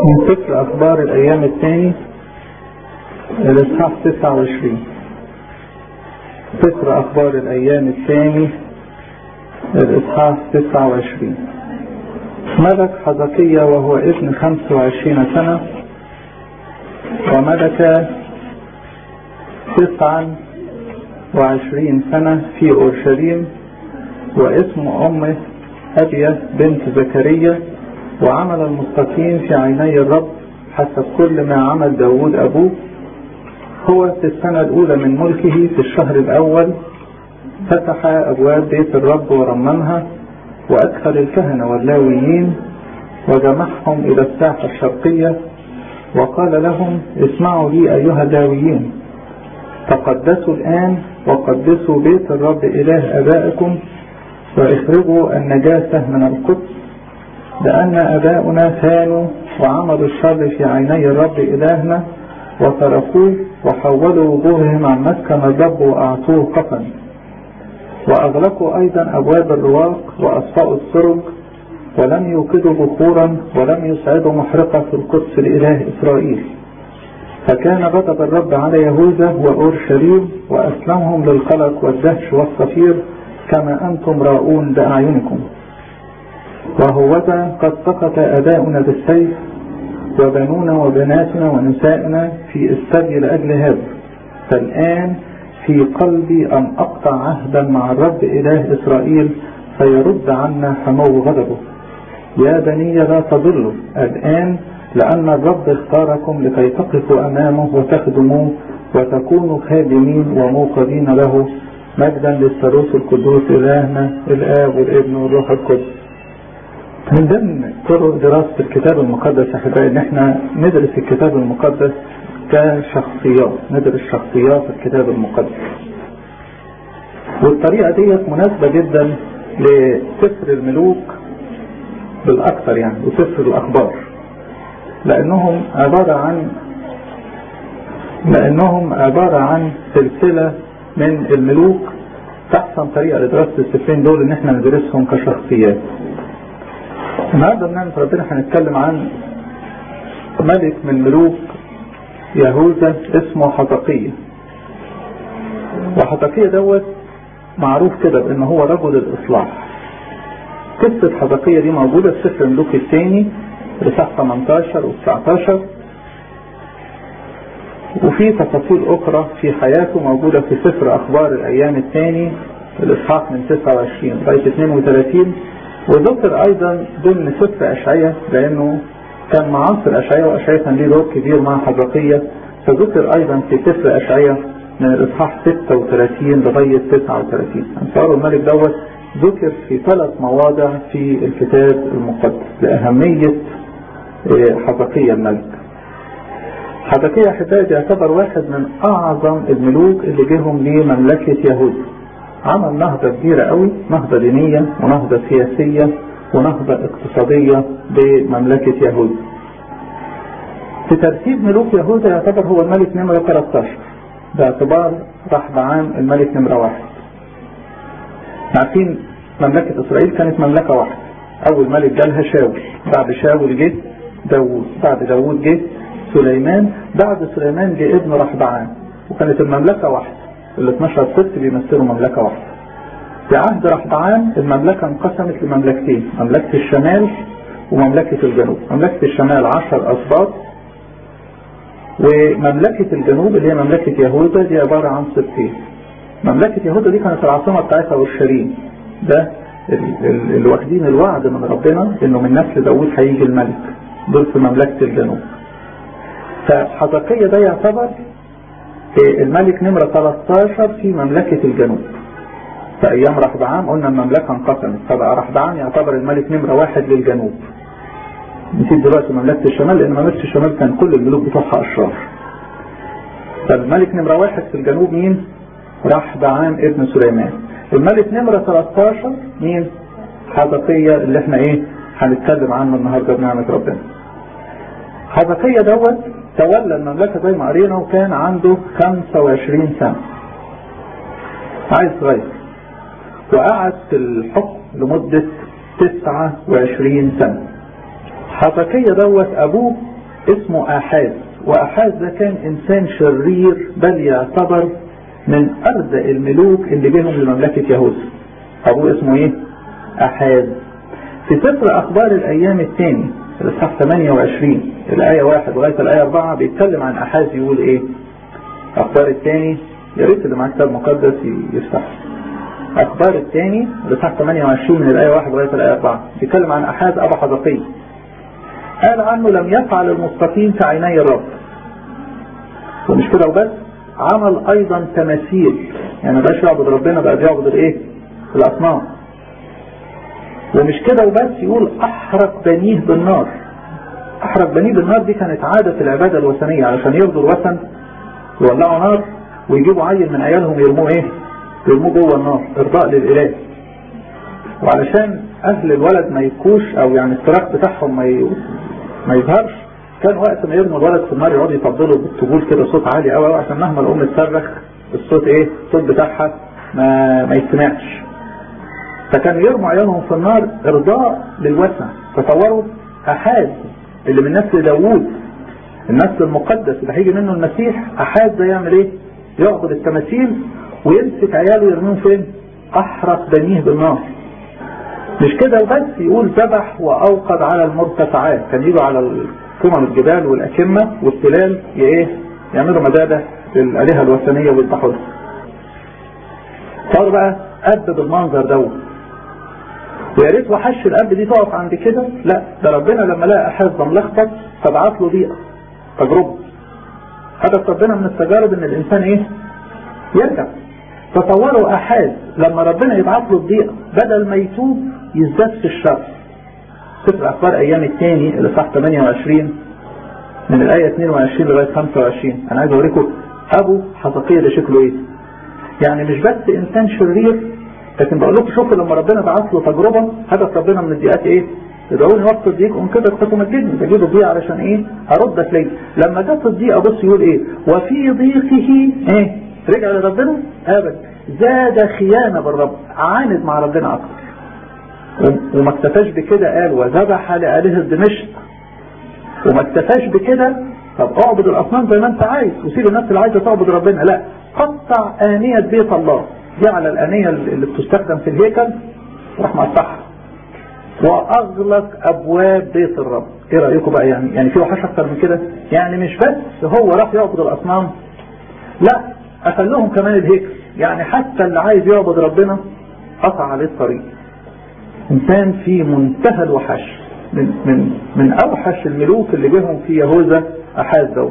من سفر أخبار الأيام الثاني الإصحاح 29 سفر أخبار الأيام الثاني الإصحاح 29 ملك حزقية وهو ابن 25 سنة وملك 29 سنة في أورشليم واسم أمه أبية بنت زكريا وعمل المستقيم في عيني الرب حسب كل ما عمل داود أبوه هو في السنة الأولى من ملكه في الشهر الأول فتح أبواب بيت الرب ورممها وأدخل الكهنة واللاويين وجمعهم إلى الساحة الشرقية وقال لهم اسمعوا لي أيها اللاويين تقدسوا الآن وقدسوا بيت الرب إله أبائكم واخرجوا النجاسة من القدس لأن أباؤنا كانوا وعملوا الشر في عيني الرب إلهنا وتركوه وحولوا وجوههم عن مسكن الرب وأعطوه قفا وأغلقوا أيضا أبواب الرواق وأصفأوا السرج ولم يوقدوا بخورا ولم يسعدوا محرقة في القدس لإله إسرائيل فكان غضب الرب على يهوذا وأورشليم وأسلمهم للقلق والدهش والصفير كما أنتم راؤون بأعينكم وهوذا قد سقط أباؤنا بالسيف وبنونا وبناتنا ونسائنا في السبي لأجل هذا فالآن في قلبي أن أقطع عهدا مع الرب إله إسرائيل فيرد عنا حمو غضبه يا بني لا تضلوا الآن لأن الرب اختاركم لكي تقفوا أمامه وتخدموه وتكونوا خادمين وموقدين له مجدا للثالوث القدوس إلهنا الآب والابن والروح القدس من ضمن طرق دراسة الكتاب المقدس أحبائي إن إحنا ندرس الكتاب المقدس كشخصيات ندرس شخصيات الكتاب المقدس والطريقة ديت مناسبة جدا لسفر الملوك بالأكثر يعني وسفر الأخبار لأنهم عبارة عن لأنهم عبارة عن سلسلة من الملوك أحسن طريقة لدراسة السفرين دول إن إحنا ندرسهم كشخصيات النهارده بنعمة ربنا هنتكلم عن ملك من ملوك يهوذا اسمه حطقية وحطقية دوت معروف كده بان هو رجل الاصلاح قصة حطقية دي موجودة في سفر الملوك الثاني الاصحاح 18 و 19 وفي تفاصيل اخرى في حياته موجودة في سفر اخبار الايام الثاني الاصحاح من 29 لغاية 32 وذكر ايضا ضمن سفر اشعياء لانه كان معاصر اشعياء واشعياء كان ليه دور كبير مع حزقية فذكر ايضا في سفر اشعياء من الاصحاح 36 لغاية 39 انصار الملك دوت ذكر في ثلاث مواضع في الكتاب المقدس لأهمية حزقية الملك حزقية احبائي يعتبر واحد من اعظم الملوك اللي جيهم لمملكة يهوذا عمل نهضة كبيرة قوي نهضة دينية ونهضة سياسية ونهضة اقتصادية بمملكة يهوذا في ترتيب ملوك يهوذا يعتبر هو الملك نمرة 13 باعتبار رحبعام الملك نمرة واحد عارفين مملكة اسرائيل كانت مملكة واحدة اول ملك جالها شاول بعد شاول جه داوود بعد داوود جه سليمان بعد سليمان جه ابن رحبعام وكانت المملكة واحدة ال 12 ست بيمثلوا مملكة واحدة في عهد رحبعام المملكة انقسمت لمملكتين مملكة الشمال ومملكة الجنوب مملكة الشمال 10 أسباط ومملكة الجنوب اللي هي مملكة يهوذا دي عبارة عن سبتين مملكة يهوذا دي كانت العاصمة بتاعتها اورشليم ده اللي واخدين الوعد من ربنا انه من نسل داوود هيجي الملك دول في مملكة الجنوب فحزقية ده يعتبر الملك نمرة 13 في مملكة الجنوب في ايام رحبعام قلنا المملكة انقسمت فبقى رحبعام يعتبر الملك نمرة واحد للجنوب نسيب دلوقتي مملكة الشمال لان مملكة الشمال كان كل الملوك بتوعها اشرار فالملك نمرة واحد في الجنوب مين رحبعام ابن سليمان الملك نمرة 13 مين حزقية اللي احنا ايه هنتكلم عنه النهاردة بنعمة ربنا حزقية دوت تولى المملكة زي ما قرينا وكان عنده 25 سنة عايز صغير وقعد في الحكم لمدة 29 سنة حزقية دوت ابوه اسمه احاز واحاز ده كان انسان شرير بل يعتبر من ارذل الملوك اللي جيهم لمملكة يهوذا ابوه اسمه ايه احاز في سفر اخبار الايام الثاني الاصحاح 28 الايه 1 لغايه الايه 4 بيتكلم عن احاز يقول ايه اخبار الثاني يا ريت اللي معاه كتاب مقدس يفتح اخبار الثاني الاصحاح 28 من الايه 1 لغايه الايه 4 بيتكلم عن احاز ابا حزقي قال عنه لم يفعل المستقيم كعيني الرب ومش كده وبس عمل ايضا تماثيل يعني بقاش يعبد ربنا بقى بيعبد الايه الاصنام ومش كده وبس يقول احرق بنيه بالنار احرق بنيه بالنار دي كانت عادة العبادة الوثنية علشان يرضوا الوثن يولعوا نار ويجيبوا عيل من عيالهم يرموه ايه يرموه جوه النار ارضاء للاله وعلشان اهل الولد ما يبكوش او يعني الصراخ بتاعهم ما ي... ما يظهرش كان وقت ما يرموا الولد في النار يقعدوا يفضلوا بالطبول كده صوت عالي قوي عشان مهما الام تصرخ الصوت ايه الصوت بتاعها ما ما يسمعش فكانوا يرموا عيالهم في النار ارضاء للوثن تصوروا احاد اللي من نسل داوود النسل المقدس اللي هيجي منه المسيح احاد ده يعمل ايه يعبد التماثيل ويمسك عياله يرميهم فين احرق بنيه بالنار مش كده وبس يقول ذبح واوقد على المرتفعات كان يجوا على قمم الجبال والاكمه والتلال ايه يعملوا مدادة للالهه الوثنيه ويذبحوا لها صار بقى اب بالمنظر دوت ويا ريت وحش الاب دي تقف عند كده لا ده ربنا لما لقى احاز ملخبط فبعت له ضيقه تجربه هدف ربنا من التجارب ان الانسان ايه يرجع تصوروا احاز لما ربنا يبعت له الضيقه بدل ما يتوب يزداد في الشر سفر اخبار ايام الثاني اللي صح 28 من الايه 22 لغايه 25 انا عايز اوريكم ابو حزقية ده شكله ايه يعني مش بس انسان شرير لكن بقول لكم شوفوا لما ربنا بعت له تجربه هدف ربنا من الضيقات ايه ادعوني وقت الضيق ان كده تخطوا مجدني بجيب الضيقه علشان ايه اردك ليه لما جت الضيقه بص يقول ايه وفي ضيقه ايه رجع لربنا ابدا زاد خيانه بالرب عاند مع ربنا اكتر وما اكتفاش بكده قال وذبح لآلهة دمشق وما اكتفاش بكده طب اعبد الاصنام زي ما انت عايز وسيب الناس اللي عايزه تعبد ربنا لا قطع آنية بيت الله جعل الآنية اللي بتستخدم في الهيكل راح مقطعها واغلق ابواب بيت الرب ايه رايكم بقى يعني يعني في وحش اكتر من كده يعني مش بس هو راح يعبد الاصنام لا قفل لهم كمان الهيكل يعني حتى اللي عايز يعبد ربنا قطع عليه الطريق انسان في منتهى الوحش من من من اوحش الملوك اللي جيهم في يهوذا احاز دوت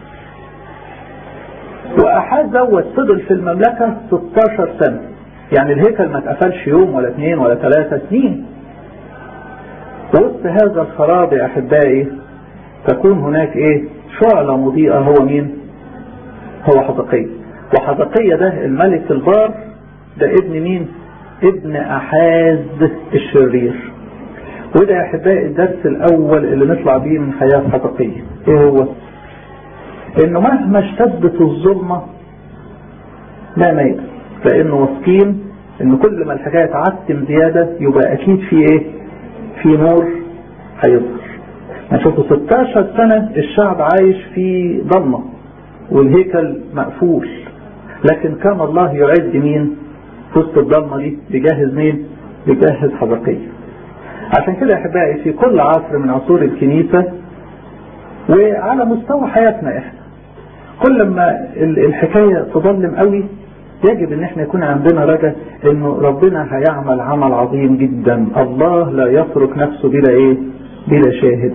واحاز دوت فضل في المملكه 16 سنه يعني الهيكل ما اتقفلش يوم ولا اثنين ولا ثلاثه سنين وسط هذا الخراب يا احبائي تكون هناك ايه شعلة مضيئة هو مين هو حزقية وحزقية ده الملك البار ده ابن مين ابن احاز الشرير وده يا احبائي الدرس الاول اللي نطلع بيه من حياة حزقية ايه هو انه مهما اشتدت الظلمة لا ميت لانه واثقين ان كل ما الحكاية تعتم زيادة يبقى اكيد في ايه في نور هيظهر نشوفوا 16 سنة الشعب عايش في ضلمة والهيكل مقفول لكن كان الله يعد مين في وسط الضلمة دي بيجهز مين بيجهز حزقية عشان كده يا احبائي في كل عصر من عصور الكنيسة وعلى مستوى حياتنا احنا كل ما الحكاية تظلم قوي يجب ان احنا يكون عندنا رجاء انه ربنا هيعمل عمل عظيم جدا الله لا يترك نفسه بلا ايه بلا شاهد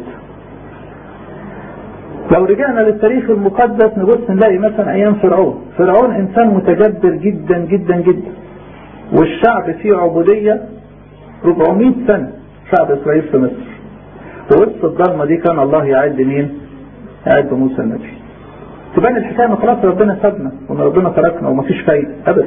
لو رجعنا للتاريخ المقدس نبص نلاقي مثلا ايام فرعون فرعون انسان متجبر جدا جدا جدا والشعب فيه عبودية 400 سنة شعب اسرائيل في مصر ووسط الضلمة دي كان الله يعد مين يعد موسى النبي تبان الحكايه ان خلاص ربنا سابنا وان ربنا تركنا ومفيش فايده ابدا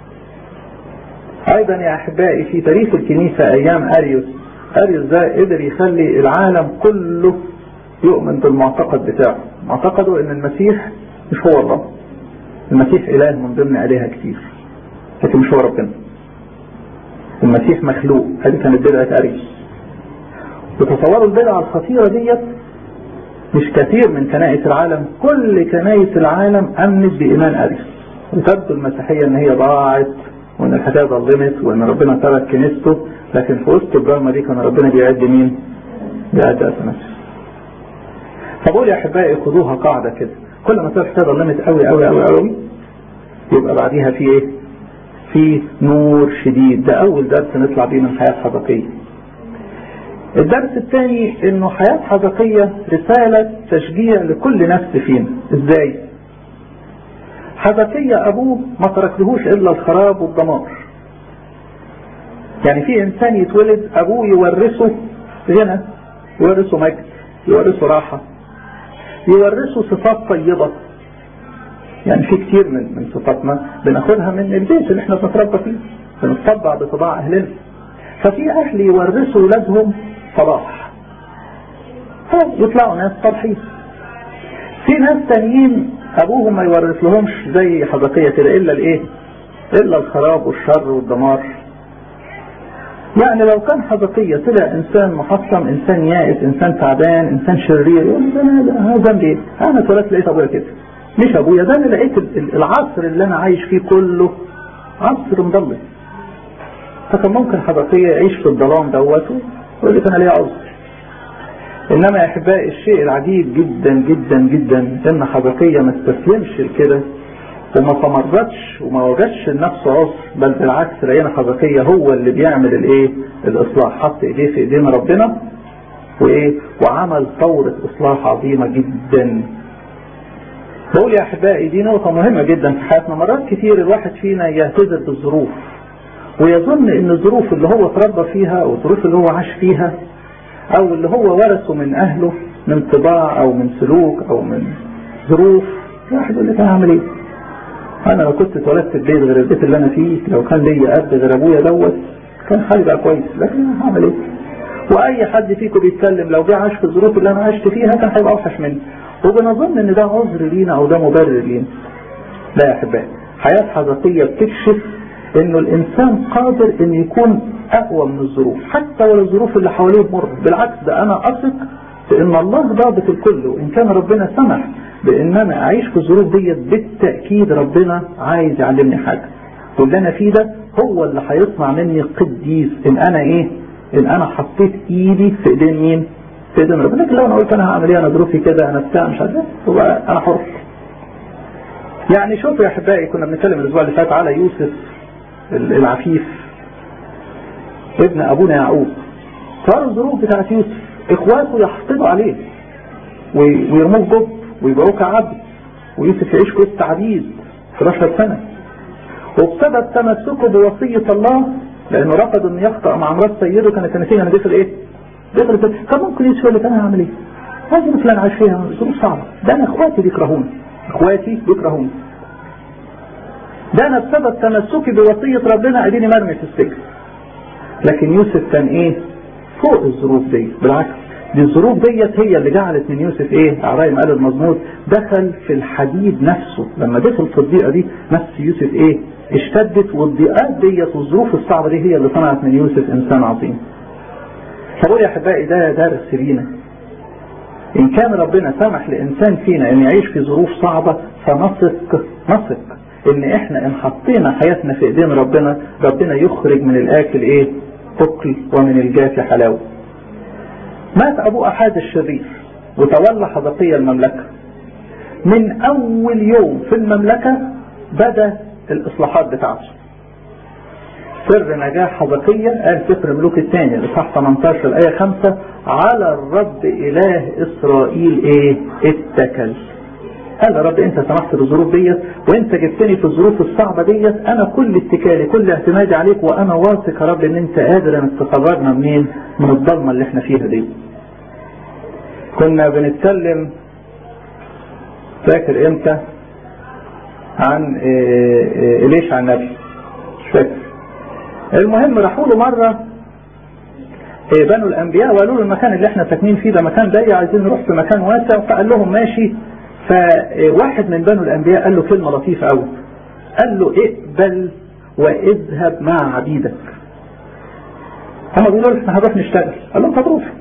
ايضا يا احبائي في تاريخ الكنيسه ايام اريوس اريوس ده قدر يخلي العالم كله يؤمن بالمعتقد بتاعه معتقده ان المسيح مش هو الله المسيح اله من ضمن الهه كتير لكن مش هو ربنا المسيح مخلوق هذه كانت بدعه اريوس وتصوروا البدعه الخطيره ديت مش كثير من كنائس العالم كل كنائس العالم امنت بايمان اريس وتبدو المسيحيه ان هي ضاعت وان الحكايه ظلمت وان ربنا ترك كنيسته لكن في وسط الضلمه دي كان ربنا بيعد مين؟ بيعد اثناسيوس فبقول يا احبائي خدوها قاعده كده كل ما تلاقي الحكايه ظلمت قوي قوي قوي قوي يبقى بعديها في ايه؟ في نور شديد ده اول درس نطلع بيه من حياه حزقيه الدرس الثاني انه حياة حزقية رسالة تشجيع لكل نفس فينا ازاي حزقية ابوه ما تركلهوش الا الخراب والدمار يعني في انسان يتولد ابوه يورثه غنى يورثه مجد يورثه راحة يورثه صفات طيبة يعني في كتير من من صفاتنا بناخدها من البيت اللي احنا بنتربى فيه بنطبع بطباع اهلنا ففي اهل يورثوا ولادهم صلاح يطلعوا ناس صالحين في ناس تانيين ابوهم ما يورث لهمش زي حزقية كده الا الايه الا الخراب والشر والدمار يعني لو كان حزقية طلع انسان محصن انسان يائس انسان تعبان انسان شرير يقول انا ذنبي ايه انا اتولدت لقيت ابويا كده مش ابويا ده انا لقيت العصر اللي انا عايش فيه كله عصر مضلم فكان ممكن حزقية يعيش في الظلام دوت ويقول لك انا ليا عذر انما يا احبائي الشيء العجيب جدا جدا جدا ان حزقية ما استسلمش لكده وما تمردش وما وجدش لنفسه عذر بل بالعكس لقينا حزقية هو اللي بيعمل الايه الاصلاح حط ايديه في ايدين ربنا وايه وعمل ثورة اصلاح عظيمة جدا بقول يا احبائي دي نقطة مهمة جدا في حياتنا مرات كتير الواحد فينا يهتزر بالظروف ويظن ان الظروف اللي هو اتربى فيها او الظروف اللي هو عاش فيها او اللي هو ورثه من اهله من طباع او من سلوك او من ظروف واحد يقول لك انا هعمل ايه انا لو كنت اتولدت في بيت غير البيت اللي انا فيه لو كان ليا اب غير ابويا دوت كان حالي بقى كويس لكن انا هعمل ايه واي حد فيكم بيتكلم لو جه عاش في الظروف اللي انا عشت فيها كان هيبقى اوحش مني وبنظن ان ده عذر لينا او ده مبرر لينا لا يا احبائي حياه حزقيه بتكشف انه الانسان قادر ان يكون اقوى من الظروف حتى ولو الظروف اللي حواليه تمر بالعكس ده انا اثق بان الله ضابط الكل وان كان ربنا سمح بان انا اعيش في الظروف ديت بالتاكيد ربنا عايز يعلمني حاجه واللي انا فيه ده هو اللي هيصنع مني قديس ان انا ايه ان انا حطيت ايدي في ايدين مين في ايدين ربنا لكن لو انا قلت انا هعمل ايه انا ظروفي كده انا بتاع مش عارف هو انا حر يعني شوفوا يا احبائي كنا بنتكلم الاسبوع اللي فات على يوسف العفيف ابن ابونا يعقوب صار الظروف بتاعت يوسف اخواته يحقدوا عليه ويرموه جب ويبيعوه كعبد ويوسف يعيش وسط عبيد 11 سنه وبسبب تمسكه بوصيه الله لانه رفض ان يخطا مع مرات سيده كانت النتيجه ان دخل ايه؟ دخل كان ممكن يوسف يقول لك انا هعمل ايه؟ هذه مثل انا عايش فيها ظروف صعبه ده انا اخواتي بيكرهوني اخواتي بيكرهوني ده انا بسبب تمسكي بوصية ربنا اديني مرمي في السجن لكن يوسف كان ايه فوق الظروف دي بالعكس دي الظروف ديت هي اللي جعلت من يوسف ايه عرايم قال المزمور دخل في الحديد نفسه لما دخل في الضيقه دي نفس يوسف ايه اشتدت والضيقات ديت والظروف الصعبه دي هي اللي صنعت من يوسف انسان عظيم فقول يا احبائي ده درس لينا ان كان ربنا سمح لانسان فينا ان يعيش في ظروف صعبه فنثق نثق ان احنا ان حطينا حياتنا في ايدين ربنا ربنا يخرج من الاكل ايه اكل ومن الجاف حلاوه مات ابو احاد الشرير وتولى حزقية المملكة من اول يوم في المملكة بدا الاصلاحات بتاعته سر نجاح حزقية قال سفر ملوك الثاني الاصحاح 18 الايه 5 على الرب اله اسرائيل ايه اتكل قال يا رب انت سمحت بالظروف ديت وانت جبتني في الظروف الصعبه ديت انا كل اتكالي كل اعتمادي عليك وانا واثق يا رب ان انت قادر انك تخرجنا منين من الضلمه اللي احنا فيها دي كنا بنتكلم فاكر امتى عن ليش عن النبي مش فاكر المهم راحوا له مره بنو الانبياء وقالوا له المكان اللي احنا ساكنين فيه ده مكان ضيق عايزين نروح في مكان واسع فقال لهم ماشي فواحد من بنو الانبياء قال له كلمه لطيفه قوي قال له اقبل واذهب مع عبيدك هم بيقولوا له احنا هنروح نشتغل قال لهم طب روح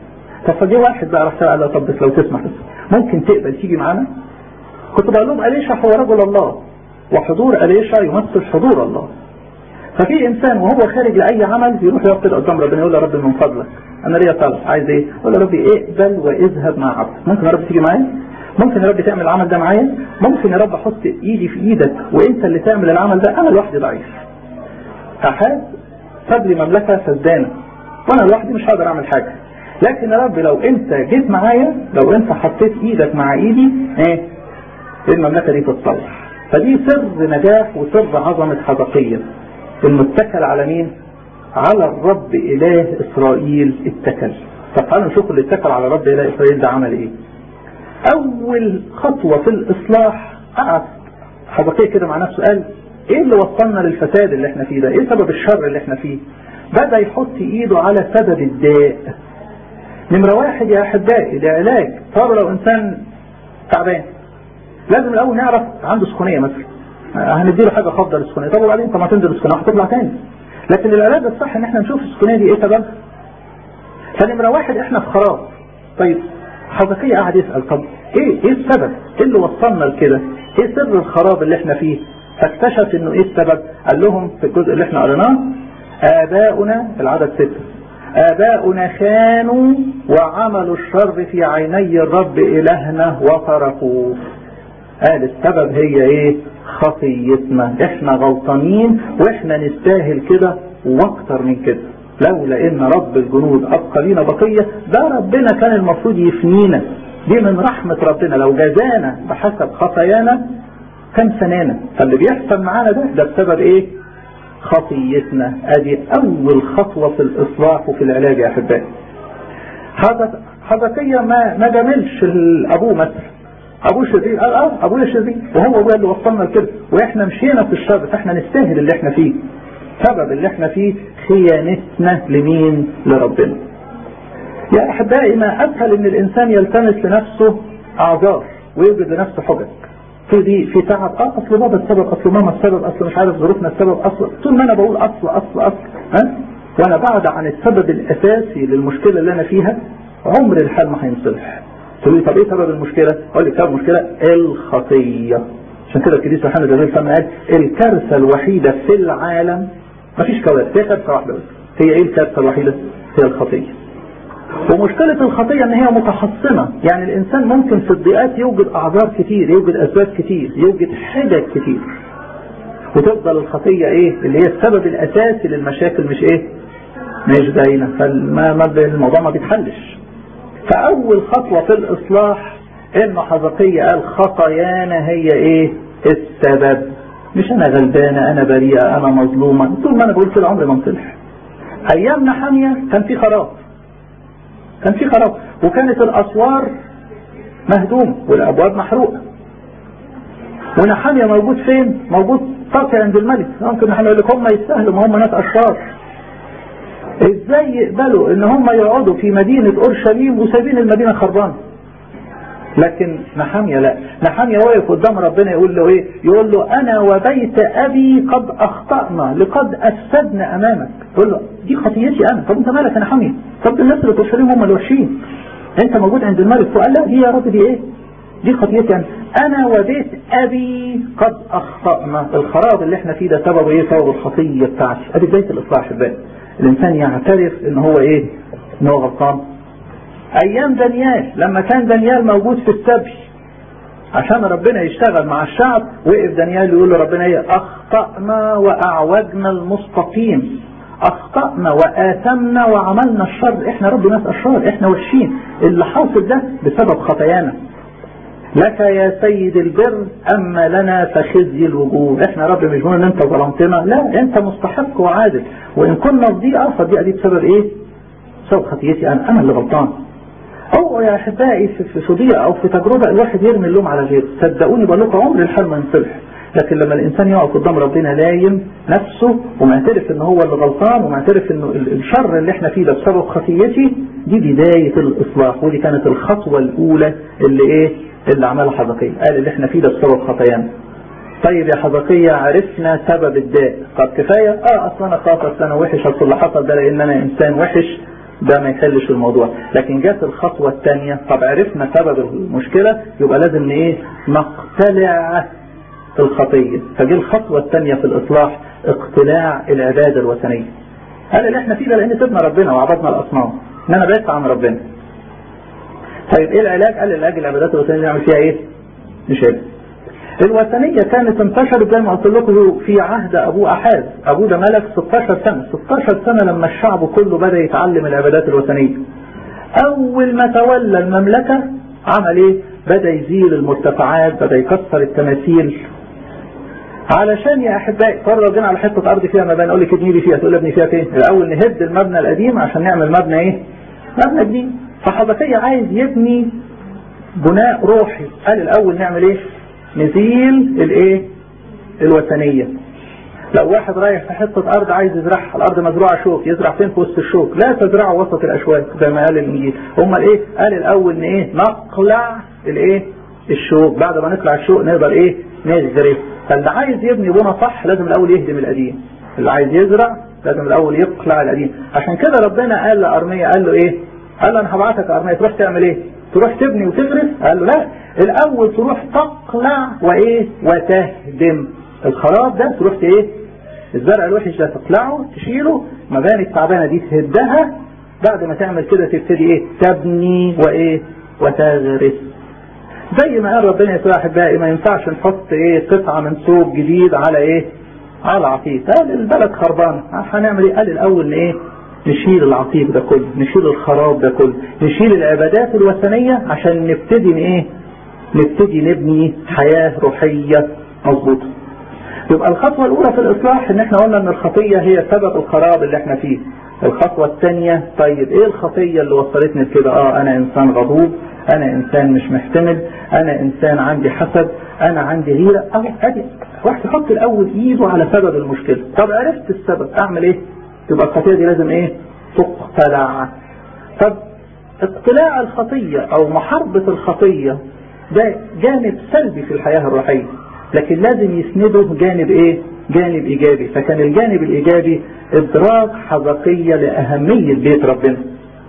طب فجه واحد بقى راح قال له طب بس لو تسمح بس ممكن تقبل تيجي معانا كنت بقول لهم أليشع هو رجل الله وحضور أليشع يمثل حضور الله ففي انسان وهو خارج لاي عمل يروح يقف كده قدام ربنا يقول يا رب من فضلك انا ليا طلب عايز ايه؟ يقول يا رب اقبل واذهب مع عبد ممكن يا رب تيجي معايا؟ ممكن يا رب تعمل العمل ده معايا؟ ممكن يا رب احط ايدي في ايدك وانت اللي تعمل العمل ده انا لوحدي ضعيف. احد ساب لي مملكه فسدانه وانا لوحدي مش هقدر اعمل حاجه. لكن يا رب لو انت جيت معايا لو انت حطيت ايدك مع ايدي ايه؟ المملكه دي تتصلح. فدي سر نجاح وسر عظمه حبقيه. المتكل على مين على الرب اله اسرائيل اتكل طب تعالوا نشوف اللي اتكل على رب اله اسرائيل ده عمل ايه اول خطوة في الاصلاح قعد حبقية كده مع نفسه قال ايه اللي وصلنا للفساد اللي احنا فيه ده ايه سبب الشر اللي احنا فيه بدأ يحط ايده على سبب الداء نمرة واحد يا احبائي العلاج صار لو انسان تعبان لازم الاول نعرف عنده سخونية مثلا هنديله حاجه خافضه للسخونيه طب وبعدين طب ما تنزل السخونيه هتطلع تاني لكن العلاج الصح ان احنا نشوف السخونيه دي ايه سببها فنمره واحد احنا في خراب طيب حبقية قاعد يسال طب ايه ايه السبب؟ ايه اللي وصلنا لكده؟ ايه سر الخراب اللي احنا فيه؟ فاكتشف انه ايه السبب؟ قال لهم في الجزء اللي احنا قريناه اباؤنا العدد سته آباؤنا خانوا وعملوا الشر في عيني الرب إلهنا وتركوه قال السبب هي ايه خطيتنا احنا غلطانين واحنا نستاهل كده واكتر من كده لولا ان رب الجنود ابقى لينا بقية ده ربنا كان المفروض يفنينا دي من رحمة ربنا لو جزانا بحسب خطايانا كان فنانا فاللي بيحصل معانا ده ده بسبب ايه خطيتنا ادي اول خطوة في الاصلاح وفي العلاج يا احبائي حبكية ما ما جاملش ابوه مثلا ابوه شرير قال اه ابويا شرير وهو ابويا اللي وصلنا لكده واحنا مشينا في الشر فاحنا نستاهل اللي احنا فيه سبب اللي احنا فيه خيانتنا لمين لربنا يا احبائي ما اسهل ان الانسان يلتمس لنفسه اعذار ويوجد لنفسه حجج في دي في تعب اه اصل بابا السبب اصل ماما السبب اصل مش عارف ظروفنا السبب اصل طول ما انا بقول اصل اصل اصل ها وانا بعد عن السبب الاساسي للمشكله اللي انا فيها عمر الحال ما هينصلح تقول لي طب ايه سبب المشكله؟ اقول لك سبب المشكله الخطيه. عشان كده الكنيسه يوحنا جبريل سمع قال الكارثه الوحيده في العالم مفيش كوارث هي كارثه واحده بس. هي ايه الكارثه الوحيده؟ هي الخطيه. ومشكلة الخطية ان هي متحصنة يعني الانسان ممكن في الضيقات يوجد اعذار كتير يوجد اسباب كتير يوجد حجج كتير وتفضل الخطية ايه اللي هي السبب الاساسي للمشاكل مش ايه مش باينة فالموضوع ما بيتحلش فأول خطوة في الإصلاح إن حزقية قال خطايانا هي إيه؟ السبب مش أنا غلبانة أنا بريئة أنا مظلومة طول ما أنا بقول كده عمري ما انصلح أيام نحامية كان في خراب كان في خراب وكانت الأسوار مهدومة والأبواب محروقة ونحامية موجود فين؟ موجود طاقة عند الملك ممكن نحن يقول لك هم يستاهلوا ما هم ناس أشرار ازاي يقبلوا ان هم يقعدوا في مدينة اورشليم وسايبين المدينة خربانة لكن نحامية لا نحامية واقف قدام ربنا يقول له ايه يقول له انا وبيت ابي قد اخطأنا لقد افسدنا امامك يقول له دي خطيتي انا طب انت مالك يا نحامية طب الناس اللي في اورشليم هم الوحشين انت موجود عند الملك فقال لا دي يا رب دي ايه دي خطيتي انا انا وبيت ابي قد اخطأنا الخراب اللي احنا فيه ده سببه ايه سبب الخطية بتاعتي ادي بداية الاصلاح الباقي الانسان يعترف ان هو ايه ان هو غلطان ايام دانيال لما كان دانيال موجود في السبي عشان ربنا يشتغل مع الشعب وقف دانيال يقول لربنا ايه اخطأنا واعوجنا المستقيم اخطأنا واثمنا وعملنا الشر احنا رب ناس اشرار احنا وحشين اللي حاصل ده بسبب خطايانا لك يا سيد البر اما لنا فخزي الوجوه احنا يا رب مش بنقول ان انت ظلمتنا لا انت مستحق وعادل وان كنا في ضيقه فالضيقه دي بسبب ايه بسبب خطيتي انا انا اللي غلطان او يا احبائي في, في ضيقه او في تجربه الواحد يرمي اللوم على غيره صدقوني بقول لكم عمر الحال ما ينصلح لكن لما الانسان يقف قدام ربنا لايم نفسه ومعترف ان هو اللي غلطان ومعترف انه الشر اللي احنا فيه ده بسبب خطيتي دي بدايه الاصلاح ودي كانت الخطوه الاولى اللي ايه اللي عملها حزقية قال اللي احنا فيه ده بسبب خطايانا طيب يا حزقية عرفنا سبب الداء طب كفاية اه اصل انا خاطر اصل انا وحش اصل اللي حصل ده لان انا انسان وحش ده ما يحلش الموضوع لكن جت الخطوة الثانية طب عرفنا سبب المشكلة يبقى لازم ايه نقتلع الخطية فجي الخطوة الثانية في الإصلاح اقتلاع العبادة الوثنية قال اللي احنا فيه ده لأن سيبنا ربنا وعبدنا الأصنام إن أنا بعدت عن ربنا طيب ايه العلاج؟ قال العلاج العبادات الوثنية نعمل فيها ايه؟ نشيلها الوثنية كانت انتشرت زي ما قلت لكم في عهد ابوه احاز ابوه ده ملك 16 سنة 16 سنة لما الشعب كله بدأ يتعلم العبادات الوثنية اول ما تولى المملكة عمل ايه بدأ يزيل المرتفعات بدأ يكسر التماثيل علشان يا احبائي قرر ربنا على حته ارض فيها مباني اقول لك ابني لي فيها تقول لي ابني فيها فين؟ الاول نهد المبنى القديم عشان نعمل مبنى ايه؟ مبنى جديد فحبكية عايز يبني بناء روحي قال الاول نعمل ايه؟ نزيل الايه الوثنية لو واحد رايح في حتة ارض عايز يزرعها الارض مزروعة شوك يزرع فين في وسط الشوك لا تزرعه وسط الاشواك زي ما قال الانجيل امال ايه قال الاول ان ايه نقلع الايه الشوك بعد ما نقلع الشوك نقدر ايه نغرس فاللي عايز يبني بنا صح لازم الاول يهدم القديم اللي عايز يزرع لازم الاول يقلع القديم عشان كده ربنا قال لارميا قال له ايه قال له انا هبعتك ارميا تروح تعمل ايه تروح تبني وتغرس قال له لا الاول تروح تقلع وايه وتهدم الخراب ده تروح ايه الزرع الوحش ده تقلعه تشيله مباني التعبانه دي تهدها بعد ما تعمل كده تبتدي ايه تبني وايه وتغرس زي ما قال ربنا يسوع احبائي ما ينفعش نحط ايه قطعه من ثوب جديد على ايه على عتيق قال البلد خربانه هنعمل ايه قال الاول ايه نشيل العتيق ده كله نشيل الخراب ده كله نشيل العبادات الوثنيه عشان نبتدي ايه نبتدي نبني حياه روحيه مظبوطه يبقى الخطوة الأولى في الإصلاح إن إحنا قلنا إن الخطية هي سبب الخراب اللي إحنا فيه. الخطوة الثانية طيب إيه الخطية اللي وصلتني لكده؟ آه أنا إنسان غضوب، أنا إنسان مش محتمل، أنا إنسان عندي حسد، أنا عندي غيرة، أهو أدي واحد يحط الأول إيده على سبب المشكلة. طب عرفت السبب أعمل إيه؟ تبقى الخطية دي لازم إيه؟ تقتلع. طب اقتلاع الخطية أو محاربة الخطية ده جانب سلبي في الحياة الروحية. لكن لازم يسنده جانب ايه جانب ايجابي فكان الجانب الايجابي ادراك حقيقية لاهمية بيت ربنا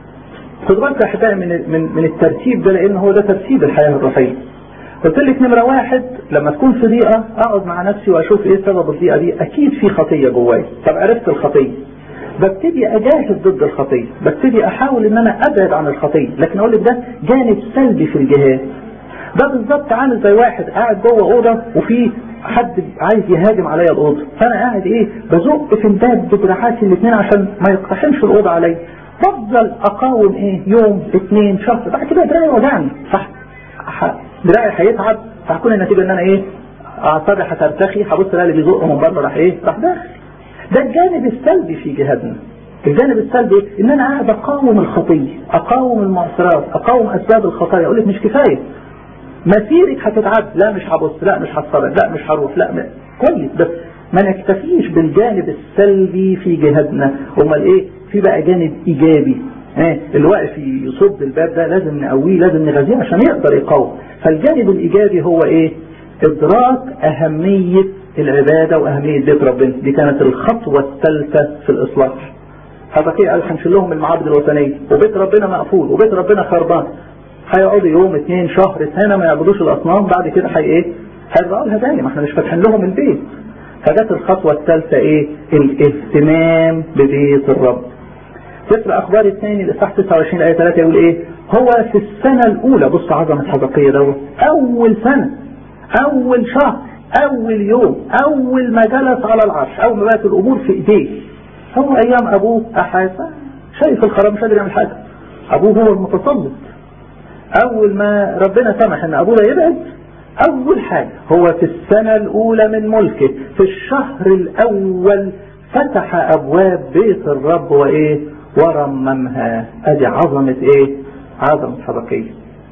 خد بالك يا احبائي من من من الترتيب ده لان هو ده ترتيب الحياة الروحية قلت لك نمرة واحد لما تكون في ضيقة اقعد مع نفسي واشوف ايه سبب الضيقة دي اكيد في خطية جواي طب عرفت الخطية ببتدي اجاهد ضد الخطية ببتدي احاول ان انا ابعد عن الخطية لكن اقول لك ده جانب سلبي في الجهاد ده بالظبط عامل زي واحد قاعد جوه اوضه وفي حد عايز يهاجم عليا الاوضه فانا قاعد ايه بزق في الباب بدراعاتي الاثنين عشان ما يقتحمش الاوضه عليا بفضل اقاوم ايه يوم اثنين شهر بعد كده دراعي وجعني صح دراعي هيتعب فهتكون النتيجه ان انا ايه اعصابي هترتخي هبص الاقي اللي بيزق من بره راح ايه راح داخل ده الجانب السلبي في جهادنا الجانب السلبي ان انا قاعد اقاوم الخطيه اقاوم المعصرات اقاوم اسباب الخطايا اقول لك مش كفايه مسيرك هتتعب لا مش هبص لا مش هتصرف لا مش هروح لا م... كويس بس ما نكتفيش بالجانب السلبي في جهادنا امال ايه في بقى جانب ايجابي ايه اللي واقف يصد الباب ده لازم نقويه لازم نغذيه عشان يقدر يقاوم فالجانب الايجابي هو ايه ادراك اهمية العبادة واهمية بيت ربنا دي كانت الخطوة الثالثة في الاصلاح حضرتك قال هنشيل لهم المعابد الوثنية وبيت ربنا مقفول وبيت ربنا خربان هيقعدوا يوم اثنين شهر سنه ما يعبدوش الاصنام بعد كده هي ايه؟ هيرجعوا لها تاني ما احنا مش فاتحين لهم البيت. فجت الخطوه الثالثه ايه؟ الاهتمام ببيت الرب. سفر اخبار اثنين الاصحاح 29 ايه 3 يقول ايه؟ هو في السنه الاولى بص عظمه حبقيه دوت اول سنه اول شهر اول يوم اول ما جلس على العرش اول ما بقت الامور في ايديه هو ايام ابوه احاس شايف الخراب مش قادر يعمل حاجه ابوه هو المتسلط اول ما ربنا سمح ان ابونا يبعد اول حاجة هو في السنة الاولى من ملكه في الشهر الاول فتح ابواب بيت الرب وايه ورممها ادي عظمة ايه عظمة حبقية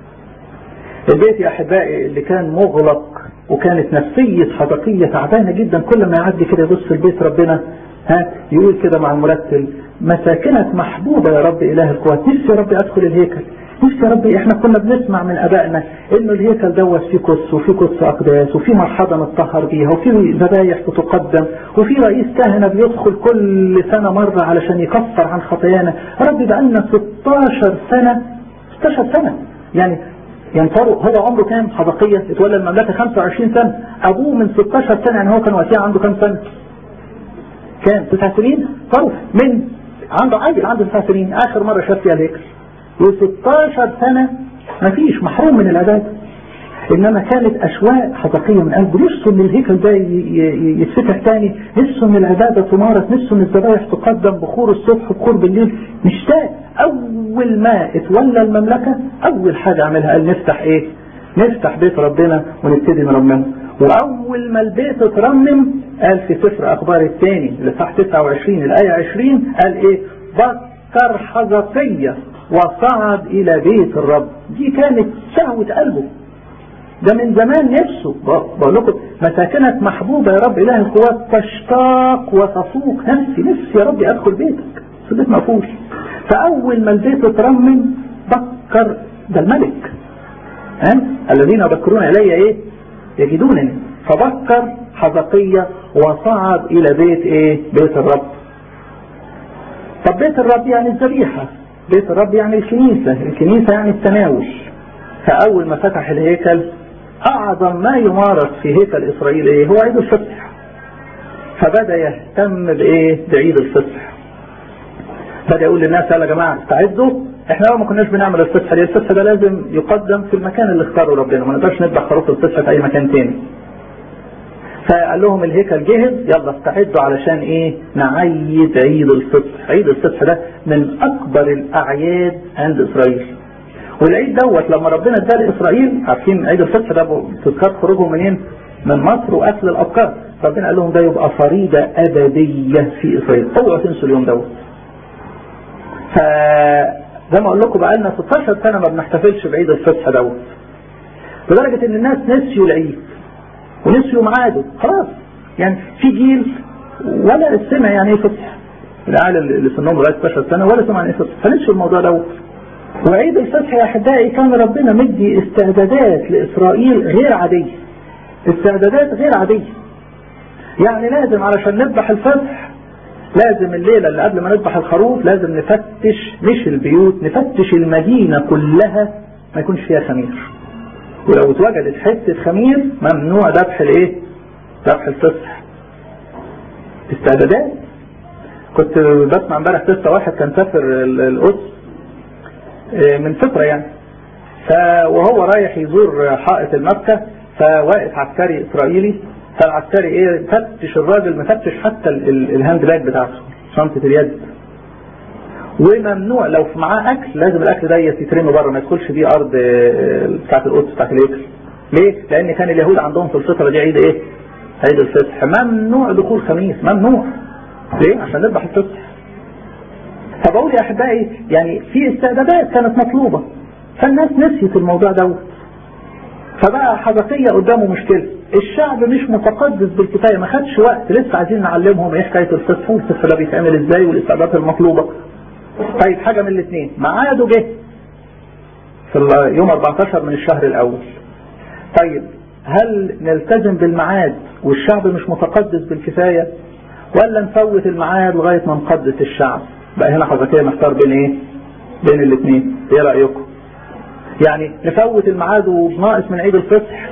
البيت يا احبائي اللي كان مغلق وكانت نفسية حبقية تعبانة جدا كل ما يعدي كده يبص البيت ربنا ها يقول كده مع المرتل مساكنك محبوبة يا رب إله القوات نفسي يا رب أدخل الهيكل نفسي يا رب احنا كنا بنسمع من ابائنا انه الهيكل دوت فيه قدس وفيه قدس اقداس وفيه مرحبا نتطهر بيها وفيه ذبايح بتقدم وفيه رئيس كهنه بيدخل كل سنه مره علشان يكفر عن خطايانا يا رب بقى لنا 16 سنه 16 سنه يعني يعني هو عمره كام حبقية اتولى المملكة 25 سنة ابوه من 16 سنة يعني هو كان وقتها عنده كام سنة كام تسع سنين طرف من عنده عيل عنده تسع سنين اخر مرة شاف فيها الهيكل و16 سنة مفيش محروم من العبادة انما كانت اشواق حقيقية من قلبه نفسه ان الهيكل ده يتفتح تاني نفسه ان العبادة تمارس نفسه ان الذبائح تقدم بخور الصبح بخور بالليل مشتاق اول ما اتولى المملكة اول حاجة عملها قال نفتح ايه نفتح بيت ربنا ونبتدي نرممه واول ما البيت اترمم قال في سفر اخبار الثاني الاصحاح 29 الايه 20 قال ايه بكر حزقية وصعد الى بيت الرب دي كانت شهوة قلبه ده من زمان نفسه بقول لكم مساكنك محبوبة يا رب اله القوات تشتاق وتفوق نفسي نفسي يا رب ادخل بيتك بس البيت مقفول فاول ما البيت اترمم بكر ده الملك ها الذين يبكرون الي ايه يجدونني فبكر حزقية وصعد الى بيت ايه بيت الرب طب بيت الرب يعني الذبيحة بيت الرب يعني الكنيسة الكنيسة يعني التناول فأول ما فتح الهيكل أعظم ما يمارس في هيكل إسرائيل إيه هو عيد الفصح فبدأ يهتم بإيه بعيد الفصح بدأ يقول للناس يلا يا جماعة استعدوا احنا لو ما كناش بنعمل الفصح ليه الفصح ده لازم يقدم في المكان اللي اختاره ربنا ما نقدرش نذبح خروف الفصح في اي مكان تاني فقال لهم الهيكل جهز يلا استعدوا علشان ايه نعيد عيد الفصح عيد الفصح ده من اكبر الاعياد عند اسرائيل والعيد دوت لما ربنا اداه لاسرائيل عارفين عيد الفصح ده تذكار خروجهم منين من مصر واكل الابكار ربنا قال لهم ده يبقى فريضه ابديه في اسرائيل اوعوا تنسوا اليوم دوت ف زي ما اقول لكم بقى لنا 16 سنه ما بنحتفلش بعيد الفصح دوت لدرجه ان الناس نسيوا العيد ونسيوا ميعاده خلاص يعني في جيل ولا سمع يعني ايه فصح العيال اللي سنهم لغايه 16 سنه ولا سمع يعني ايه فصح فنسيوا الموضوع دوت وعيد الفصح يا احبائي كان ربنا مدي استعدادات لاسرائيل غير عاديه استعدادات غير عاديه يعني لازم علشان نذبح الفصح لازم الليلة اللي قبل ما نذبح الخروف لازم نفتش مش البيوت نفتش المدينة كلها ما يكونش فيها خمير ولو اتوجدت حتة خمير ممنوع ذبح الايه ذبح الفصح استعدادات كنت بسمع امبارح قصة واحد كان سافر القدس من فترة يعني وهو رايح يزور حائط المكة فواقف عسكري اسرائيلي فالعسكري ايه فتش الراجل مفتش حتى الهاند باج بتاعته شنطة اليد وممنوع لو في معاه اكل لازم الاكل ده يترمي بره ما يدخلش بيه ارض بتاعت القدس بتاعت الهيكل ليه؟ لان كان اليهود عندهم في الفتره دي عيد ايه؟ عيد الفصح ممنوع دخول خميس ممنوع ليه؟ عشان نذبح الفصح فبقول يا احبائي يعني في استعدادات كانت مطلوبه فالناس نسيت الموضوع دوت فبقى حبقية قدامه مشكلة الشعب مش متقدس بالكفاية ما خدش وقت لسه عايزين نعلمهم ايه حكاية الفصح والفصح ده بيتعمل ازاي والاستعدادات المطلوبة طيب حاجة من الاثنين ميعاده جه في يوم 14 من الشهر الاول طيب هل نلتزم بالميعاد والشعب مش متقدس بالكفاية ولا نفوت الميعاد لغاية ما نقدس الشعب بقى هنا حضرتك محتار بين ايه بين الاثنين ايه رأيكم يعني نفوت الميعاد وناقص من عيد الفصح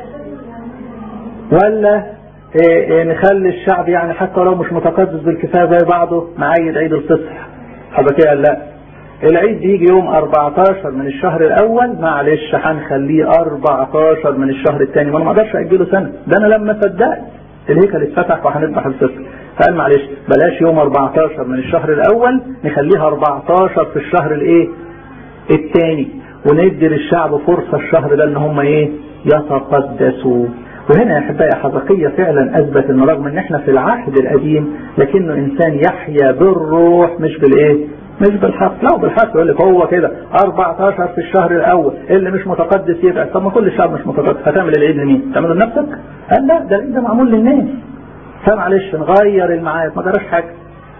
ولا إيه إيه نخلي الشعب يعني حتى لو مش متقدس بالكفايه زي بعضه معيد عيد الفصح حضرتك قال لا العيد بيجي يوم 14 من الشهر الاول معلش هنخليه 14 من الشهر الثاني ما انا ما اقدرش اجله سنه ده انا لما صدقت الهيكل اتفتح وهنذبح الفصح فقال معلش بلاش يوم 14 من الشهر الاول نخليها 14 في الشهر الايه الثاني وندي للشعب فرصة الشهر ده ان هم ايه يتقدسوا وهنا يا احبائي حزقية فعلا اثبت ان رغم ان احنا في العهد القديم لكنه انسان يحيا بالروح مش بالايه مش بالحق لا بالحق يقول لك هو كده 14 في الشهر الاول اللي مش متقدس يبقى طب ما كل الشعب مش متقدس هتعمل العيد لمين؟ تعمله لنفسك؟ قال لا ده العيد ده معمول للناس فمعلش نغير الميعاد ما جراش حاجه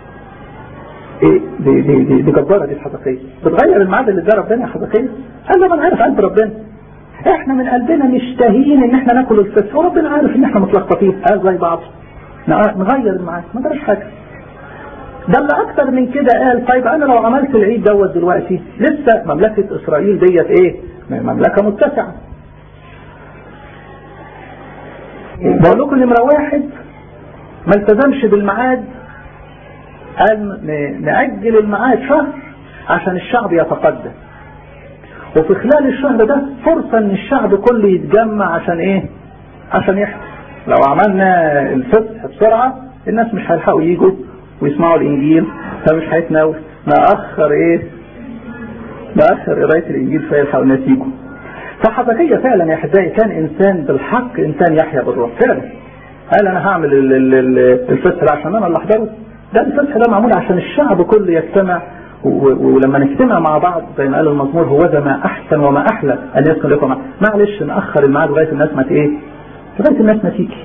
ايه دي دي دي, دي جباره دي الحدقيه بتغير الميعاد اللي ده ربنا يا حدقيه قال له انا عارف قلب ربنا احنا من قلبنا مشتهيين ان احنا ناكل الفسح وربنا عارف ان احنا متلخبطين قال زي بعض نغير الميعاد ما جراش حاجه ده اللي اكتر من كده قال طيب انا لو عملت العيد دوت دلوقتي لسه مملكه اسرائيل ديت ايه مملكه متسعه بقول لكم نمره واحد ما التزمش بالميعاد قال نأجل الميعاد شهر عشان الشعب يتقدم وفي خلال الشهر ده فرصة ان الشعب كله يتجمع عشان ايه عشان يحفظ لو عملنا الفتح بسرعة الناس مش هيلحقوا يجوا ويسمعوا الانجيل فمش هيتناول نأخر ايه نأخر قراية الانجيل فيلحقوا الناس يجوا فحبكية فعلا يا احبائي كان انسان بالحق انسان يحيا بالروح فعلا قال انا هعمل الفتح ده عشان انا اللي احضره ده الفتح ده معمول عشان الشعب كله يجتمع ولما نجتمع مع بعض زي ما قال المزمور هو ده ما احسن وما احلى ان يسكن لكم معه معلش ناخر الميعاد لغايه الناس ما ايه لغايه الناس ما تيجي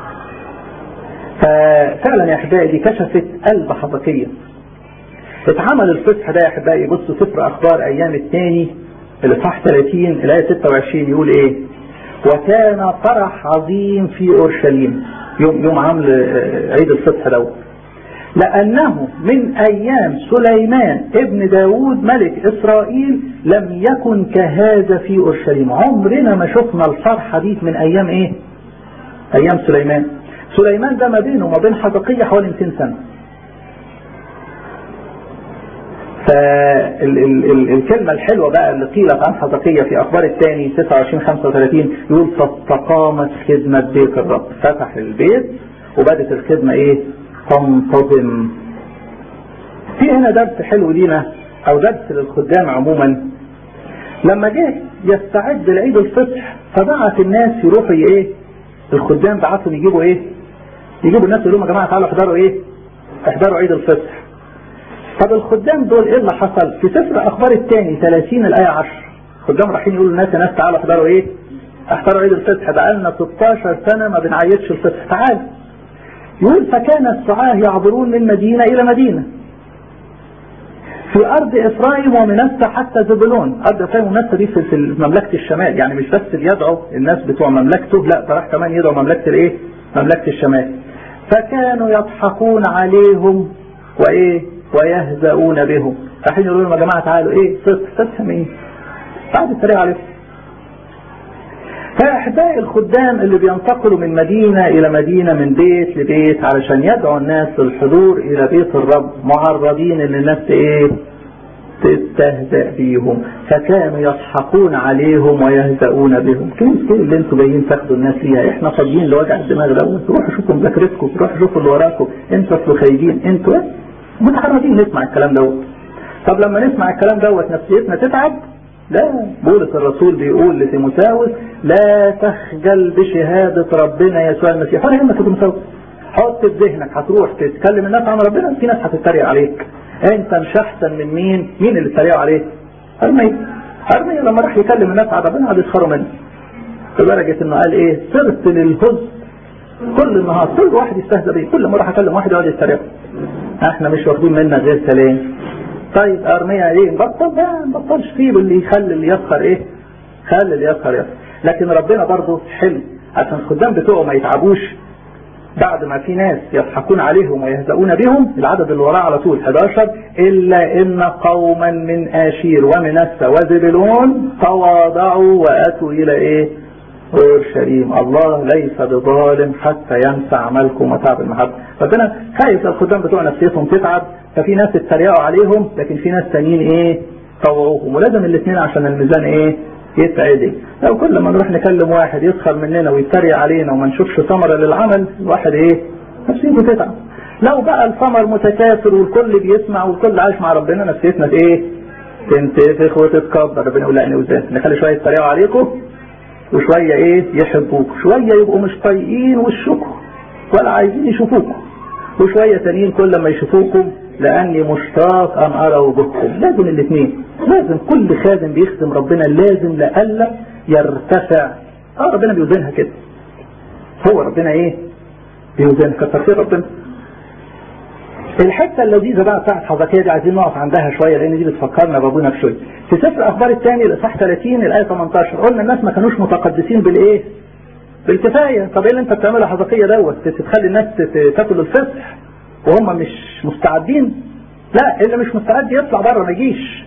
ففعلا يا احبائي دي كشفت قلب حبكيه اتعمل الفتح ده يا احبائي بصوا سفر اخبار ايام الثاني الاصحاح 30 الايه 26 يقول ايه وكان فرح عظيم في اورشليم يوم يوم عمل عيد الفتح دوت لأنه من أيام سليمان ابن داود ملك إسرائيل لم يكن كهذا في أورشليم عمرنا ما شفنا الفرحة دي من أيام إيه أيام سليمان سليمان ده ما بينه وما بين حدقية حوالي 200 سنة فالكلمة الحلوة بقى اللي قيلت عن حدقية في أخبار الثاني 29 35 يقول فاستقامت خدمة بيت الرب فتح البيت وبدت الخدمة إيه تنتظم في هنا درس حلو لينا او درس للخدام عموما لما جه يستعد لعيد الفطر فبعت الناس يروحوا ايه الخدام بعتهم يجيبوا ايه يجيبوا الناس يقول لهم يا جماعه تعالوا احضروا ايه احضروا عيد الفطر طب الخدام دول ايه اللي حصل في سفر اخبار الثاني 30 الايه 10 الخدام رايحين يقولوا للناس يا ناس تعالوا احضروا ايه احضروا عيد الفطر بقى لنا 16 سنه ما بنعيدش الفطر تعالوا يقول فكان السعاة يعبرون من مدينة إلى مدينة في أرض إفرايم ومنسى حتى زبلون أرض إفرايم ومنسى دي في مملكة الشمال يعني مش بس بيدعو الناس بتوع مملكته لا ده راح كمان يدعو مملكة الإيه؟ مملكة الشمال فكانوا يضحكون عليهم وإيه؟ ويهزؤون بهم رايحين يقولوا لهم يا جماعة تعالوا إيه؟ فتح فتح مين؟ بعد التريق عليهم فأحباء الخدام اللي بينتقلوا من مدينة إلى مدينة من بيت لبيت علشان يدعو الناس للحضور إلى بيت الرب معرضين إن الناس إيه تستهزأ بيهم فكانوا يضحكون عليهم ويهزؤون بهم كيف اللي انتوا جايين تاخدوا الناس ليها احنا فاضيين لوجع الدماغ دوت روحوا شوفوا مذاكرتكم روحوا شوفوا اللي وراكم انتوا اصل خايبين انتوا متحرجين نسمع الكلام دوت طب لما نسمع الكلام دوت نفسيتنا تتعب لا بولس الرسول بيقول لتيموساوس لا تخجل بشهادة ربنا يسوع المسيح ولا يهمك يا تيموساوس حط في ذهنك هتروح تتكلم الناس عن ربنا في ناس هتتريق عليك انت مش احسن من مين مين اللي اتريقوا عليك ارميا ارميا لما راح يكلم الناس عن ربنا قعدوا يسخروا منه لدرجة انه قال ايه صرت للهز كل النهار كل واحد يستهزأ بيه كل ما اروح اكلم واحد يقعد يتريق احنا مش واخدين منك غير كلام طيب ارميا ايه نبطل لا نبطلش فيه اللي يخلي اللي يسخر ايه خلي اللي يسخر يسخر لكن ربنا برضه حلو عشان الخدام بتوعه ما يتعبوش بعد ما في ناس يضحكون عليهم ويهزؤون بهم العدد اللي وراه على طول 11 الا ان قوما من اشير ومنسى وزبلون تواضعوا واتوا الى ايه اورشليم الله ليس بظالم حتى ينسى عملكم وتعب المحبه ربنا خايف الخدام بتوع نفسيتهم تتعب ففي ناس اتريقوا عليهم لكن في ناس تانيين ايه طوعوهم ولازم الاثنين عشان الميزان ايه يتعدل لو كل ما نروح نكلم واحد يسخر مننا ويتريق علينا وما نشوفش ثمره للعمل الواحد ايه نفسيته تتعب لو بقى الثمر متكاثر والكل بيسمع والكل عايش مع ربنا نفسيتنا ايه تنتفخ وتتكبر ربنا يقول لا نوزان نخلي شويه يتريقوا عليكم وشويه ايه يحبوك شويه يبقوا مش طايقين وشكم ولا عايزين يشوفوكم وشويه تانيين كل ما يشوفوكم لاني مشتاق ان ارى وجوهكم لازم الاثنين لازم كل خادم بيخدم ربنا لازم لألا يرتفع اه ربنا بيوزنها كده هو ربنا ايه بيوزنها كتر خير ربنا الحته اللذيذه بقى بتاعت حزقية دي عايزين نقف عندها شويه لان دي بتفكرنا بابونا بشويه في سفر اخبار الثاني الاصحاح 30 الايه 18 قلنا الناس ما كانوش متقدسين بالايه؟ بالكفايه طب ايه اللي انت بتعمله حزقية دوت تخلي الناس تاكل الفصح وهم مش مستعدين لا اللي مش مستعد يطلع بره ما يجيش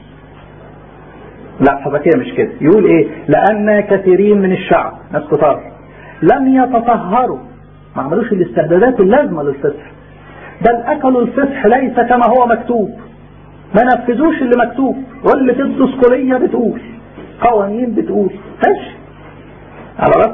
لا حزقية مش كده يقول ايه لان كثيرين من الشعب ناس كتار لم يتطهروا ما عملوش الاستعدادات اللازمه للفصح بل اكلوا الفصح ليس كما هو مكتوب ما نفذوش اللي مكتوب واللي في الدسكولية بتقول قوانين بتقول ماشي على رأس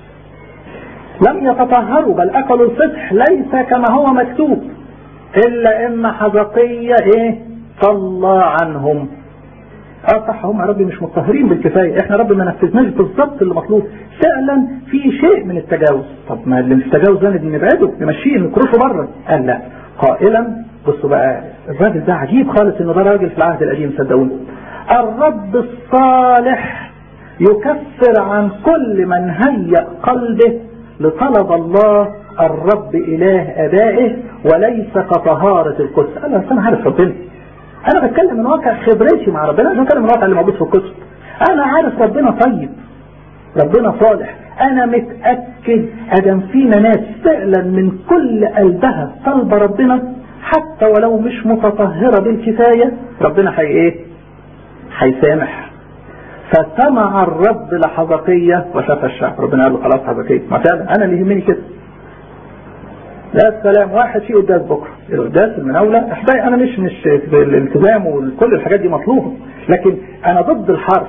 لم يتطهروا بل اكلوا الفصح ليس كما هو مكتوب الا ان حزقية ايه صلى عنهم اه صح هم يا ربي مش مطهرين بالكفاية احنا ربي ما نفذناش بالظبط اللي مطلوب فعلا في شيء من التجاوز طب ما اللي في التجاوز ده نبعده نمشيه نكرشه بره قال لا قائلا بصوا بقى الراجل ده عجيب خالص انه ده راجل في العهد القديم صدقوني الرب الصالح يكفر عن كل من هيأ قلبه لطلب الله الرب اله ابائه وليس كطهارة القدس انا انا عارف ربنا انا بتكلم من واقع خبرتي مع ربنا انا بتكلم من واقع اللي موجود في الكتب انا عارف ربنا طيب ربنا صالح انا متأكد ادم فينا ناس فعلا من كل قلبها طلب ربنا حتى ولو مش متطهرة بالكفاية ربنا حي ايه هيسامح فسمع الرب لحزقية وشاف الشعب ربنا قال له خلاص حزقية ما فعلا انا اللي يهمني كده لا السلام واحد في قداس بكرة القداس المناولة احبائي انا مش مش في الالتزام وكل الحاجات دي مطلوبة لكن انا ضد الحرف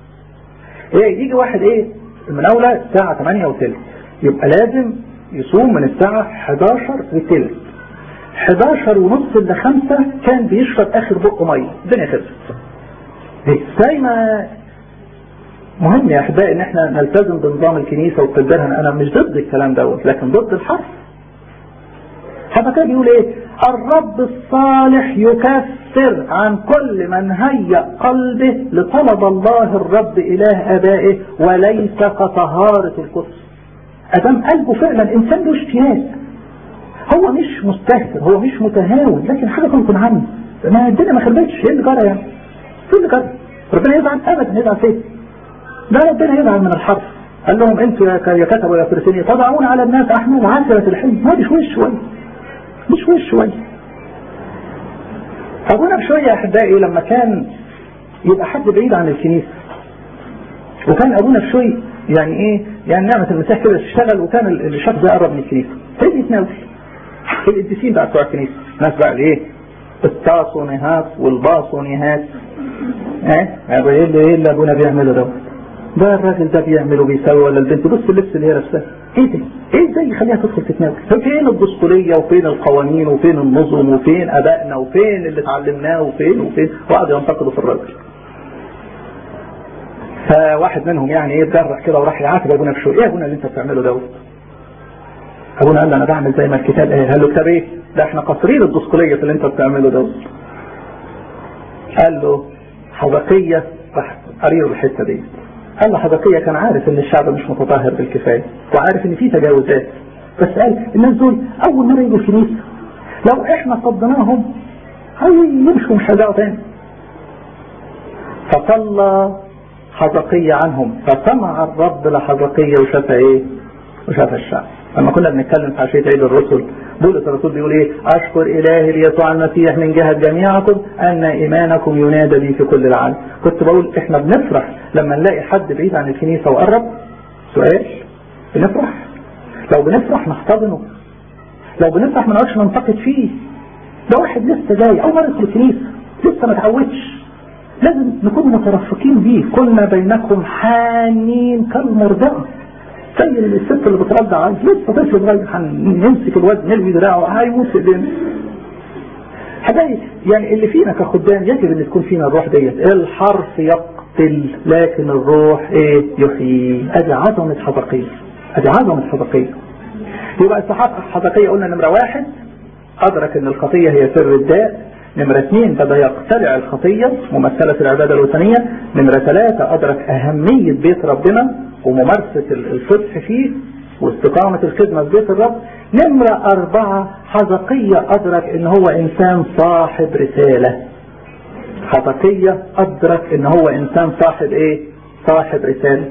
ايه يجي واحد ايه المناولة الساعة 8 وثلث يبقى لازم يصوم من الساعة 11 وثلث 11 ونص ل 5 كان بيشرب اخر بق ميه الدنيا خلصت ازاي ما مهم يا احبائي ان احنا نلتزم بنظام الكنيسه وبتقدرها انا مش ضد الكلام دوت لكن ضد الحرف حتى كده بيقول ايه الرب الصالح يكفر عن كل من هيأ قلبه لطلب الله الرب اله ابائه وليس كطهارة القدس ادم قلبه فعلا انسان له اشتياق هو مش مستهتر هو مش متهاون لكن حاجة كنت عنه ما الدنيا ما خربتش ايه اللي جرى يعني ايه اللي جرى ربنا يزعل ابدا يزعل فين ده ربنا يزعل من الحرف قال لهم انتوا يا كتبوا يا فرسيني تضعون على الناس احمال عسرة الحلم ما دي شوية شوية مش وش شوية ابونا بشوية احبائي لما كان يبقى حد بعيد عن الكنيسة وكان ابونا بشوي يعني ايه يعني نعمة المسيح كده تشتغل وكان الشخص ده قرب من الكنيسة فين يتناول القديسين بقى بتوع الكنيسة ناس بقى الايه التاصونيهات والباصونيهات ايه ايه اللي ايه اللي ابونا بيعمله ده ده الراجل ده بيعمل وبيسوي ولا البنت بص اللبس اللي هي لابساه ايه ده ايه ازاي يخليها تدخل تتناول فين الدستوريه وفين القوانين وفين النظم وفين ابائنا وفين اللي اتعلمناه وفين وفين وقعدوا ينتقدوا في الراجل فواحد منهم يعني ايه اتجرح كده وراح يعاتب ابونا بشوي ايه يا ابونا اللي انت بتعمله دوت ابونا قال له انا بعمل زي ما الكتاب قال قال له كتاب ايه ده احنا قاصرين الدسقليه في اللي انت بتعمله دوت قال له حبقيه راح قرير الحته دي قال له حبقيه كان عارف ان الشعب مش متطهر بالكفايه وعارف ان في تجاوزات بس قال الناس دول اول مره يجوا الكنيسه لو احنا صدناهم هيمشوا مش هيرجعوا تاني فصلى حزقية عنهم فسمع الرب لحزقية وشاف ايه وشاف الشعب لما كنا بنتكلم في عشية عيد الرسل بولس الرسول بيقول ايه اشكر الهي ليسوع المسيح من جهة جميعكم ان ايمانكم ينادى بي في كل العالم كنت بقول احنا بنفرح لما نلاقي حد بعيد عن الكنيسة وقرب سؤال بنفرح لو بنفرح نحتضنه لو بنفرح ما نقعدش ننتقد فيه ده واحد لسه جاي اول مرة يدخل الكنيسة لسه ما اتعودش لازم نكون مترفقين بيه كنا بينكم حانين كالمرضعة زي الست اللي بترضع لسه طفل صغير هنمسك الواد نلوي دراعه هيموت في ايدينا حبايبي يعني اللي فينا كخدام يجب ان تكون فينا الروح ديت الحرف يقتل لكن الروح ايه يحيي ادي عظمة حبقية ادي عظمة حبقية يبقى الصحابة حبقية قلنا نمرة واحد ادرك ان الخطية هي سر الداء نمرة اثنين بدا يقتلع الخطية ممثلة في العبادة الوثنية نمرة ثلاثة أدرك أهمية بيت ربنا وممارسة الفتح فيه واستقامة الخدمة في بيت الرب نمرة أربعة حزقية أدرك إن هو إنسان صاحب رسالة حزقية أدرك إن هو إنسان صاحب إيه؟ صاحب رسالة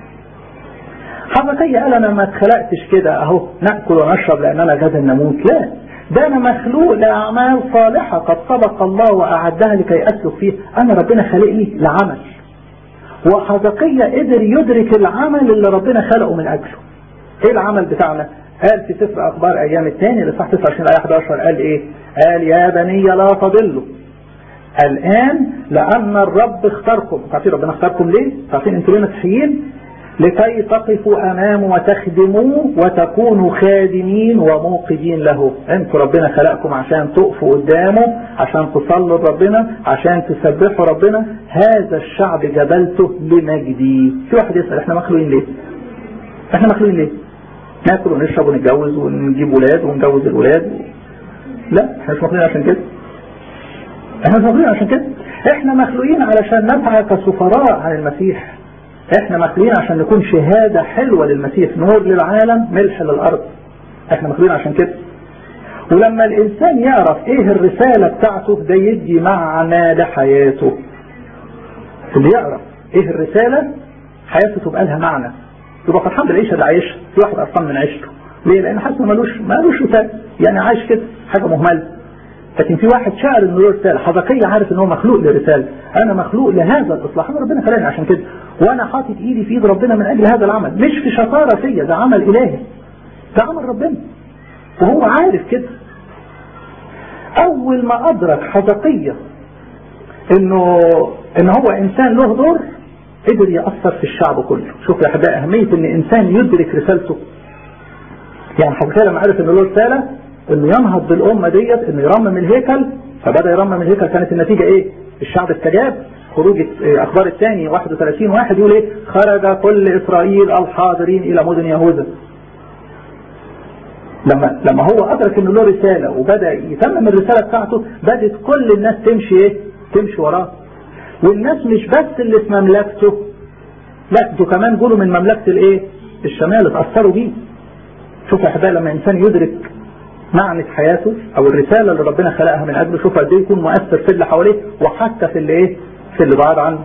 حزقية قال أنا ما اتخلقتش كده أهو نأكل ونشرب لأننا غدا نموت لا ده أنا مخلوق لأعمال صالحة قد سبق الله وأعدها لكي أسلك فيه أنا ربنا خلقني لعمل وحزقية قدر يدرك العمل اللي ربنا خلقه من أجله ايه العمل بتاعنا قال في سفر اخبار ايام الثاني لصح 29 ايه 11 قال ايه قال يا بني لا تضلوا الان لان الرب اختاركم عارفين ربنا اختاركم ليه عارفين انتوا ليه مسيحيين لكي تقفوا امامه وتخدموه وتكونوا خادمين وموقدين له انتوا ربنا خلقكم عشان تقفوا قدامه عشان تصلوا لربنا عشان تسبحوا ربنا هذا الشعب جبلته لمجدي في واحد يسأل احنا مخلوقين ليه احنا مخلوقين ليه ناكل ونشرب ونتجوز ونجيب ولاد ونجوز الولاد لا احنا مش مخلوقين عشان كده احنا مش مخلوقين عشان كده احنا مخلوقين علشان نسعى كسفراء عن المسيح احنا مخلوقين عشان نكون شهادة حلوة للمسيح نور للعالم ملح للارض احنا مخلوقين عشان كده ولما الانسان يعرف ايه الرسالة بتاعته ده يدي معنى لحياته اللي يعرف ايه الرسالة حياته تبقى لها معنى يبقى فرحان بالعيشه اللي عايشها في واحد قرفان من عيشته ليه؟ لان حاسس ملوش ملوش رساله يعني عايش كده حاجه مهمله لكن في واحد شاعر انه له رساله حزقية عارف ان هو مخلوق لرساله انا مخلوق لهذا الاصلاح انا ربنا خلاني عشان كده وانا حاطط ايدي في ايد ربنا من اجل هذا العمل مش في شطاره فيا ده عمل الهي ده عمل ربنا وهو عارف كده اول ما ادرك حزقية انه ان هو انسان له دور قدر يأثر في الشعب كله شوف يا احبائي اهمية ان انسان يدرك رسالته يعني حزقية لما عرف انه له رسالة انه ينهض بالامة ديت انه يرمم الهيكل فبدأ يرمم الهيكل كانت النتيجة ايه الشعب استجاب خروج اخبار الثاني 31 واحد يقول ايه خرج كل اسرائيل الحاضرين الى مدن يهوذا لما لما هو ادرك انه له رسالة وبدأ يتمم الرسالة بتاعته بدأت كل الناس تمشي ايه تمشي وراه والناس مش بس اللي في مملكته لا دول كمان جولوا من مملكة الايه الشمال اتأثروا بيه شوف يا احبائي لما انسان يدرك معنى حياته او الرسالة اللي ربنا خلقها من اجله شوف قد ايه يكون مؤثر في اللي حواليه وحتى في اللي ايه في اللي بعاد عنه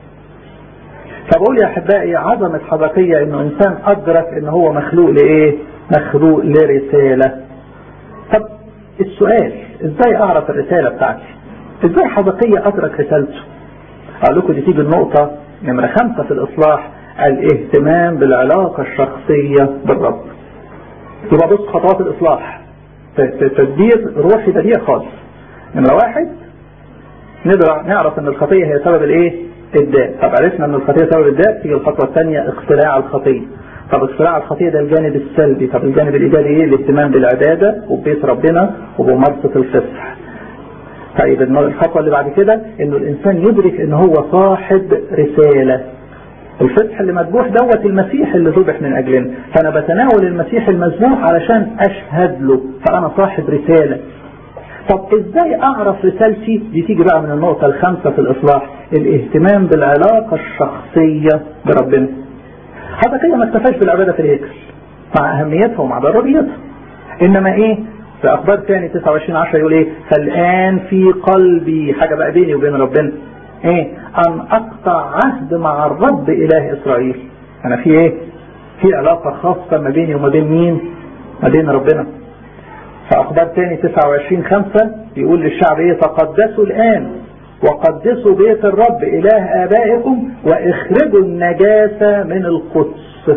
فبقول يا احبائي عظمة حبقية انه انسان ادرك ان هو مخلوق لايه مخلوق لرسالة طب السؤال ازاي اعرف الرسالة بتاعتي ازاي حبقية ادرك رسالته اقول لكم دي تيجي النقطة نمرة خمسة في الاصلاح الاهتمام بالعلاقة الشخصية بالرب يبقى بص خطوات الاصلاح تدبير روحي بديع خالص نمرة واحد نقدر نعرف ان الخطية هي سبب الايه الداء طب عرفنا ان الخطية سبب الداء تيجي الخطوة الثانية اختراع الخطية طب اختراع الخطية ده الجانب السلبي طب الجانب الايجابي ايه الاهتمام بالعبادة وببيت ربنا وبممارسة الفصح طيب الخطوة اللي بعد كده انه الانسان يدرك ان هو صاحب رسالة الفتح اللي مذبوح دوت المسيح اللي ذبح من اجلنا فانا بتناول المسيح المذبوح علشان اشهد له فانا صاحب رسالة طب ازاي اعرف رسالتي دي تيجي بقى من النقطة الخامسة في الاصلاح الاهتمام بالعلاقة الشخصية بربنا هذا كده ما اكتفاش بالعبادة في الهيكل مع اهميتها ومع ضروريتها انما ايه في اخبار تاني 29 10 يقول ايه فالان في قلبي حاجة بقى بيني وبين ربنا ايه ان اقطع عهد مع الرب اله اسرائيل انا في ايه في علاقة خاصة ما بيني وما بين مين ما بين ربنا فاخبار تاني 29 5 يقول للشعب ايه تقدسوا الان وقدسوا بيت الرب اله ابائكم واخرجوا النجاسة من القدس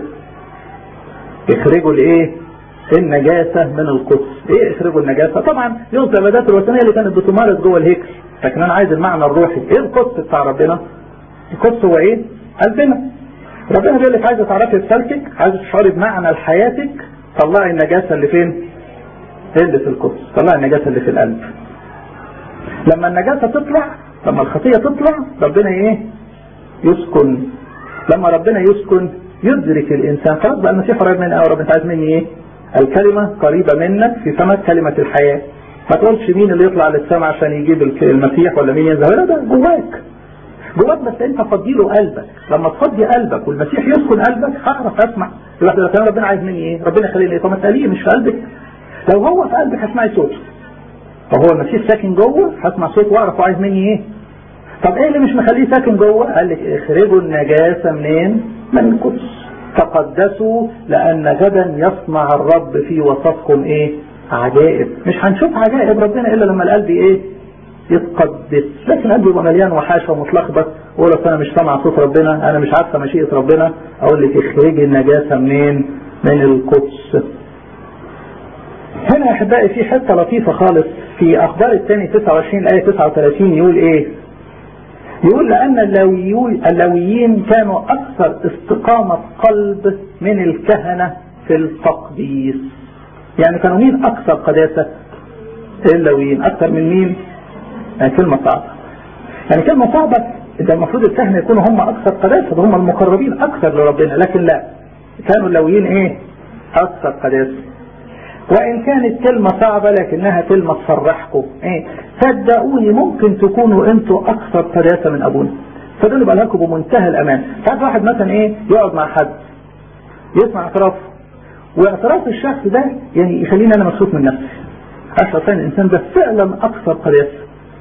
اخرجوا الايه النجاسة من القدس ايه اخرجوا النجاسة طبعا يوم العبادات الوثنية اللي كانت بتمارس جوه الهيكل لكن انا عايز المعنى الروحي ايه القدس بتاع ربنا القدس هو ايه قلبنا ربنا بيقول لك عايزه تعرفي رسالتك عايزه تشعري بمعنى لحياتك طلعي النجاسة اللي فين اللي في القدس طلعي النجاسة اللي في القلب لما النجاسة تطلع لما الخطية تطلع ربنا ايه يسكن لما ربنا يسكن يدرك الانسان خلاص بقى المسيح قريب مني قوي رب انت عايز مني ايه الكلمة قريبة منك في فمك كلمة الحياة ما تقولش مين اللي يطلع للسماء عشان يجيب المسيح ولا مين ينزل لا ده جواك جواك بس انت فضي له قلبك لما تفضي قلبك والمسيح يسكن قلبك هعرف اسمع يبقى لو كان ربنا عايز مني ايه ربنا يخليني ايه طب ما تساليه مش في قلبك لو هو في قلبك هتسمعي صوته طب هو المسيح ساكن جوه هسمع صوته واعرف هو عايز مني ايه طب ايه اللي مش مخليه ساكن جوه قال لك اخرجوا النجاسه منين من القدس تقدسوا لان غدا يصنع الرب في وسطكم ايه عجائب مش هنشوف عجائب ربنا الا لما القلب ايه يتقدس لكن القلب يبقى مليان وحاشه ومتلخبط واقول لك انا مش سامع صوت ربنا انا مش عارفه مشيئه ربنا اقول لك اخرجي النجاسه منين من القدس هنا يا احبائي في حته لطيفه خالص في اخبار الثاني 29 الايه 39 يقول ايه يقول لأن اللويون اللويين كانوا أكثر استقامة قلب من الكهنة في التقديس يعني كانوا مين أكثر قداسة اللويين أكثر من مين يعني كلمة صعبة يعني كلمة صعبة ده المفروض الكهنة يكونوا هم أكثر قداسة هم المقربين أكثر لربنا لكن لا كانوا اللويين إيه أكثر قداسة وإن كانت كلمة صعبة لكنها كلمة تفرحكم إيه صدقوني ممكن تكونوا أنتوا أكثر قداسة من أبونا فدول يبقى لكم بمنتهى الأمان ساعات واحد مثلا إيه يقعد مع حد يسمع اعترافه واعتراف الشخص ده يعني يخليني أنا مبسوط من نفسي أشعر فعلا الإنسان ده فعلا أكثر قداسة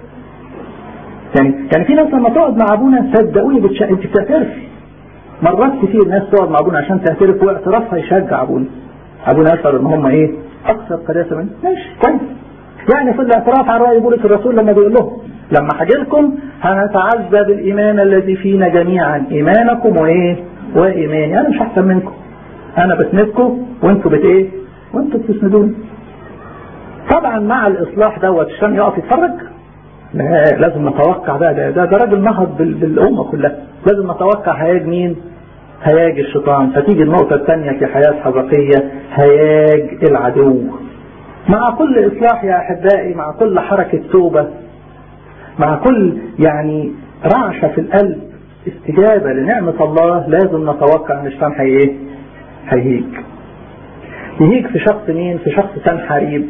يعني يعني في ناس لما تقعد مع أبونا صدقوني بتش... أنت بتعترفي مرات كتير ناس تقعد مع أبونا عشان تعترف واعترافها يشجع أبونا أبونا يشعر إن هم إيه أكثر قداسة منه ماشي كويس يعني في الاعتراف عن رأي بولس الرسول لما بيقول لهم لما حاجي لكم هنتعزى بالإيمان الذي فينا جميعا إيمانكم وإيه وإيماني أنا مش أحسن منكم أنا بسندكم وأنتوا بت إيه وأنتوا بتسندوني طبعا مع الإصلاح دوت الشام يقف يتفرج لا لازم نتوقع بقى ده ده, ده راجل نهض بالأمة كلها لازم نتوقع هياج مين هياج الشيطان فتيجي النقطة الثانية في حياة حبقية هياج العدو مع كل إصلاح يا أحبائي مع كل حركة توبة مع كل يعني رعشة في القلب استجابة لنعمة الله لازم نتوقع أن الشيطان هي إيه؟ هيهيج يهيج في شخص مين؟ في شخص سنحريب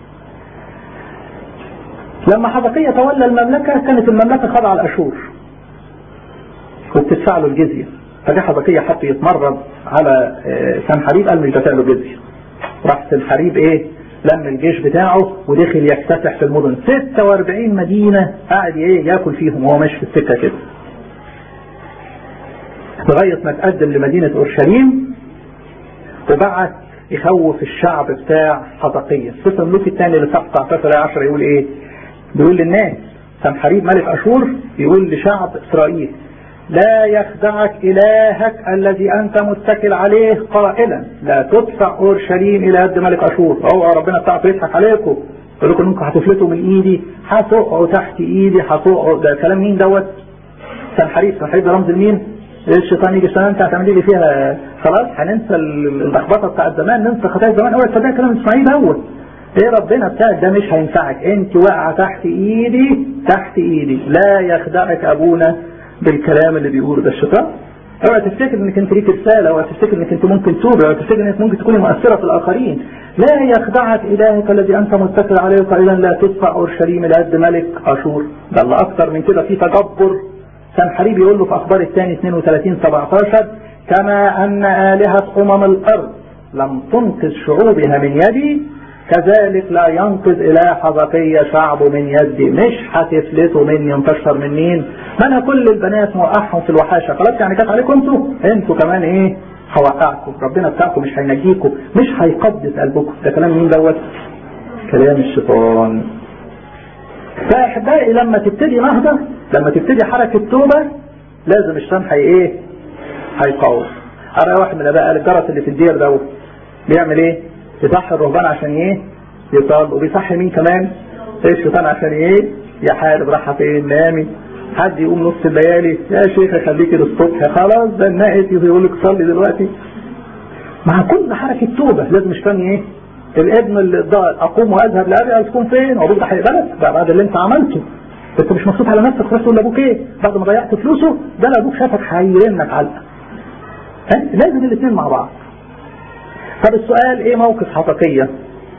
لما حبقية تولى المملكة كانت المملكة خاضعة الأشور وبتدفع له الجزية فجاء حبقية حط يتمرد على سنحريب قال مش دافع له جزية راح سنحريب ايه لم الجيش بتاعه ودخل يكتسح في المدن 46 مدينة قاعد ايه ياكل فيهم وهو ماشي في السكة كده لغاية ما تقدم لمدينة اورشليم وبعت يخوف الشعب بتاع حبقية سفر الملوك الثاني اللي صح 19 10 يقول ايه بيقول للناس سنحريب ملك اشور يقول لشعب اسرائيل لا يخدعك إلهك الذي أنت متكل عليه قائلا لا تدفع أورشليم إلى يد ملك أشور أو ربنا بتاعته يضحك عليكم يقول لكم انكم هتفلتوا من ايدي هتقعوا تحت ايدي هتقعوا ده كلام مين دوت سنحريب سنحريب ده رمز لمين الشيطان يجي السنه انت هتعملي لي فيها خلاص هننسى اللخبطه بتاعت زمان ننسى خطايا زمان اوعى تصدق كلام اسماعيل دوت ايه ربنا بتاعك ده مش هينفعك انت واقعه تحت ايدي تحت ايدي لا يخدعك ابونا بالكلام اللي بيقوله ده الشيطان اوعى تفتكر انك انت ليك رساله اوعى تفتكر انك انت ممكن توبي اوعى تفتكر انك ممكن تكوني مؤثره في الاخرين لا يخدعك الهك الذي انت متكل عليه قائلا لا تدفع اورشليم الى يد ملك اشور ده الله اكثر من كده في تجبر سنحريب يقول له في اخبار الثاني 32 17 كما ان الهه امم الارض لم تنقذ شعوبها من يدي كذلك لا ينقذ إله حبقية شعبه من يدي مش هتفلتوا مني انتشر من مين ما انا كل البنات موقعهم في الوحاشة خلاص يعني كانت عليكم انتوا انتوا كمان ايه هوقعكم ربنا بتاعكم مش هينجيكم مش هيقدس قلبكم ده كلام مين دوت كلام الشيطان فاحبائي لما تبتدي نهضة لما تبتدي حركة توبة لازم الشيطان هي ايه هيقاوم ارى واحد من الاباء قال الجرس اللي في الدير دوت بيعمل ايه يصحي الرهبان عشان ايه يصلوا وبيصحي مين كمان الشيطان عشان ايه يحارب راحة فين نامي حد يقوم نص الليالي يا شيخ خليكي للصبح خلاص ده النائت يقول لك صلي دلوقتي مع كل حركة توبة لازم الشيطان ايه الابن اللي ضال اقوم واذهب لابي تكون فين وابوك ده هيقبلك ده بعد اللي انت عملته انت مش مبسوط على نفسك بس تقول لابوك ايه بعد ما ضيعت فلوسه ده لو ابوك شافك هيرنك علقه لازم الاثنين مع بعض طب السؤال ايه موقف حقيقية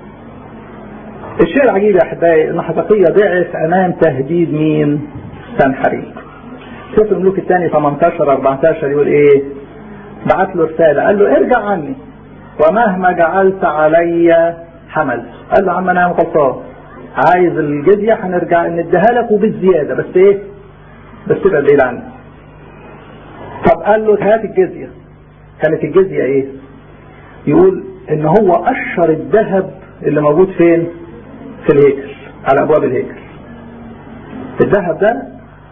الشيء العجيب يا احبائي ان حقيقية ضعف امام تهديد مين سنحريب سفر الملوك الثاني 18 14 يقول ايه بعت له رسالة قال له ارجع عني ومهما جعلت علي حمل قال له عم انا غلطان عايز الجزية هنرجع نديها لك وبالزيادة بس ايه بس تبقى بعيد عني طب قال له هات الجزية كانت الجزية ايه يقول ان هو قشر الذهب اللي موجود فين في الهيكل على ابواب الهيكل الذهب ده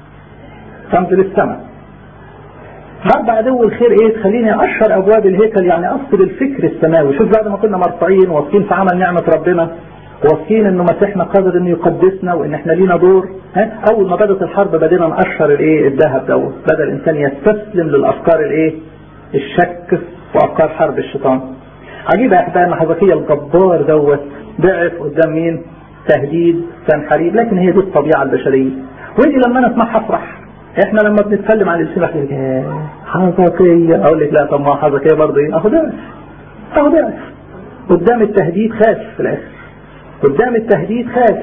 رمز للسماء حرب عدو الخير ايه تخليني اقشر ابواب الهيكل يعني افقد الفكر السماوي شوف بعد ما كنا مرفوعين واثقين في عمل نعمه ربنا واثقين انه مسيحنا قادر انه يقدسنا وان احنا لينا دور ها اول ما بدات الحرب بدينا نقشر الايه الذهب دوت بدا الانسان يستسلم للافكار الايه الشك وافكار حرب الشيطان عجيب يا احبائي ان حزقية الجبار دوت ضعف قدام مين تهديد تنحريب لكن هي دي الطبيعه البشريه ودي لما انا اسمعها افرح احنا لما بنتكلم عن الاسلام احنا لك حزقية اقول لك لا طب ما حزقية برضه ايه اهو ضعف اهو ضعف قدام التهديد خاف في الاخر قدام التهديد خاف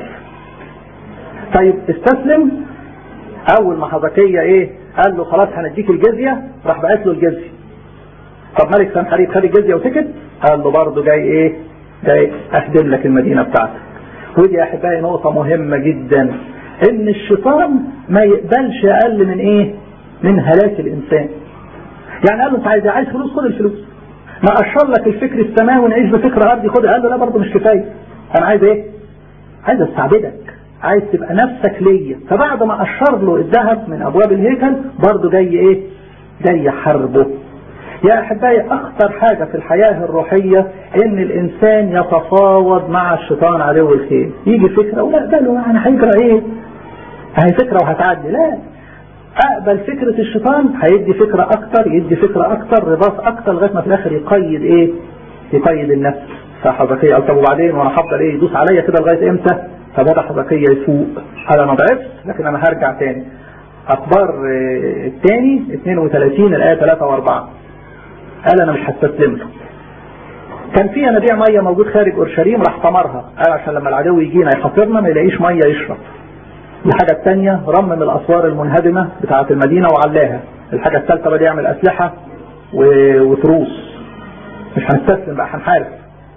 طيب استسلم اول ما حزقية ايه قال له خلاص هنديك الجزية راح بعت له الجزية طب ملك سنحريب خد الجزية وسكت قال له برضه جاي ايه جاي اهدم لك المدينة بتاعتك ودي يا احبائي نقطة مهمة جدا ان الشيطان ما يقبلش اقل من ايه من هلاك الانسان يعني قال له انت عايز عايز فلوس خد الفلوس ما اشر لك الفكر السماوي ونعيش بفكر ارضي خد قال له لا برضه مش كفايه انا عايز ايه عايز استعبدك عايز تبقى نفسك ليا فبعد ما اشر له الذهب من ابواب الهيكل برضه جاي ايه جاي حربه يا احبائي اخطر حاجة في الحياة الروحية ان الانسان يتفاوض مع الشيطان عدو الخير يجي فكرة ولا ده له انا هيجرى ايه هي فكرة وهتعدي لا اقبل فكرة الشيطان هيدي فكرة اكتر يدي فكرة اكتر رباط اكتر لغاية ما في الاخر يقيد ايه يقيد النفس فحزقية قال طب وبعدين وانا هفضل ايه يدوس عليا كده لغاية امتى فبدا حزقية يفوق قال انا ضعفت لكن انا هرجع تاني اخبار الثاني 32 الايه 3 و4 قال انا مش هستسلم له كان في ينابيع ميه موجود خارج اورشليم راح طمرها قال عشان لما العدو يجينا يحاصرنا ما يلاقيش ميه يشرب الحاجة الثانية رمم الأسوار المنهدمة بتاعة المدينة وعلاها الحاجة الثالثة بدأ يعمل أسلحة وتروس مش هنستسلم بقى هنحارب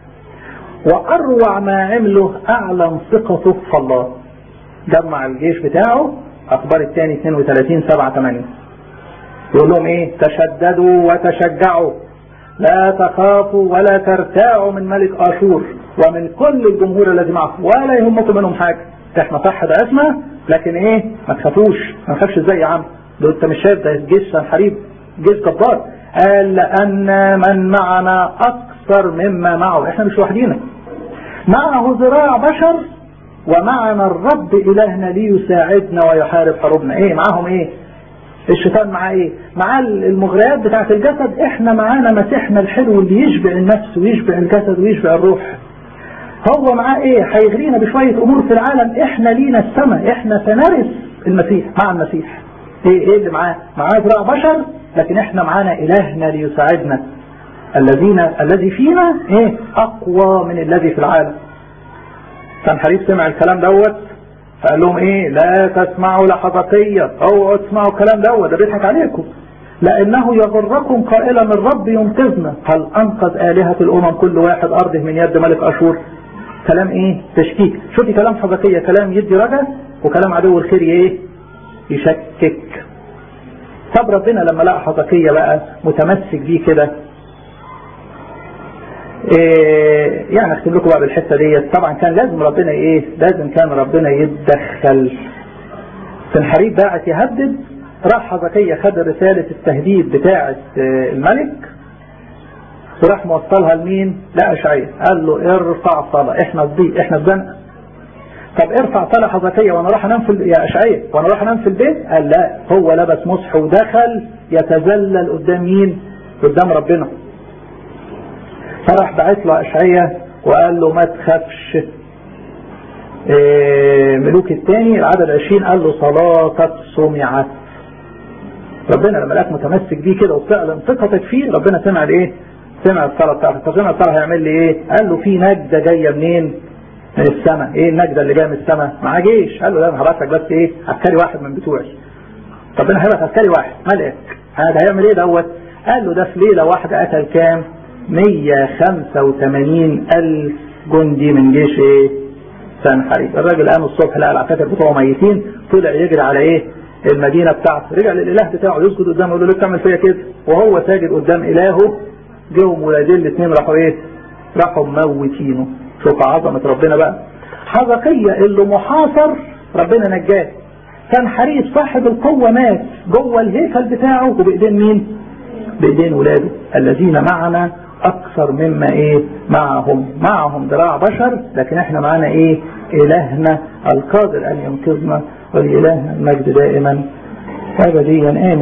وأروع ما عمله أعلن ثقته في الله جمع الجيش بتاعه أخبار الثاني 32 7 8 يقول لهم إيه تشددوا وتشجعوا لا تخافوا ولا ترتاعوا من ملك آشور ومن كل الجمهور الذي معه ولا يهمكم منهم حاجة احنا صح ده اسمه لكن ايه ما تخافوش ما نخافش ازاي يا عم ده انت مش شايف ده جيش سنحريب جيش جبار قال لان من معنا اكثر مما معه احنا مش لوحدينا معه ذراع بشر ومعنا الرب الهنا ليساعدنا ويحارب حروبنا ايه معاهم ايه الشيطان معاه ايه معاه المغريات بتاعت الجسد احنا معانا مسيحنا الحلو اللي يشبع النفس ويشبع الجسد ويشبع الروح هو معاه ايه هيغرينا بشوية امور في العالم احنا لينا السماء احنا سنرث المسيح مع المسيح ايه ايه اللي معاه معاه ذراع بشر لكن احنا معانا الهنا ليساعدنا الذين الذي فينا ايه اقوى من الذي في العالم كان حريف سمع الكلام دوت فقال لهم ايه لا تسمعوا لحظقية اوعوا تسمعوا الكلام دوت ده بيضحك عليكم لانه يغركم قائلا الرب ينقذنا هل انقذ الهة الامم كل واحد ارضه من يد ملك اشور كلام ايه تشكيك شوفي كلام حزقية كلام يدي رجا وكلام عدو الخير ايه يشكك طب ربنا لما لقى حزقية بقى متمسك بيه كده إيه يعني اكتب لكم بقى بالحته ديت طبعا كان لازم ربنا ايه لازم كان ربنا يتدخل سنحريب باعت يهدد راح حزقية خد رسالة التهديد بتاعة الملك وراح موصلها لمين؟ لأشعية قال له ارفع صلاة احنا الضيق احنا الزنقة طب ارفع صلاة حزقية وانا راح انام في يا اشعية وانا راح انام في البيت قال لا هو لبس مصح ودخل يتذلل قدام مين؟ قدام ربنا فراح بعت له اشعية وقال له ما تخافش إيه ملوك الثاني العدد 20 قال له صلاتك سمعت ربنا لما لقاك متمسك بيه كده وفعلا ثقتك فيه ربنا سمع الايه؟ سمع الصلاه بتاعتك فسمع الصلاه هيعمل لي ايه؟ قال له في نجده جايه منين؟ من السماء، ايه النجده اللي جايه من السماء؟ معاه جيش، قال له لا انا هبعت لك بس ايه؟ عسكري واحد من بتوعي. ربنا هيبقى عسكري واحد ملك هذا هيعمل ايه دوت قال له ده في ليله واحده قتل كام 185 الف جندي من جيش ايه سنحريب الراجل قام الصبح لقى العساكر بتوعه ميتين طلع يجري على ايه المدينه بتاعته رجع للاله بتاعه يسجد قدامه يقول له ليه بتعمل فيا كده وهو ساجد قدام الهه جيهم ولادين الاثنين راحوا ايه راحوا موتينه شوف عظمه ربنا بقى حزقية اللي محاصر ربنا نجاه كان حريف صاحب القوة مات جوه الهيكل بتاعه وبإيدين مين بإيدين ولاده الذين معنا أكثر مما إيه معهم معهم ذراع بشر لكن إحنا معنا إيه إلهنا القادر أن ينقذنا ولإلهنا المجد دائما أبديا آمين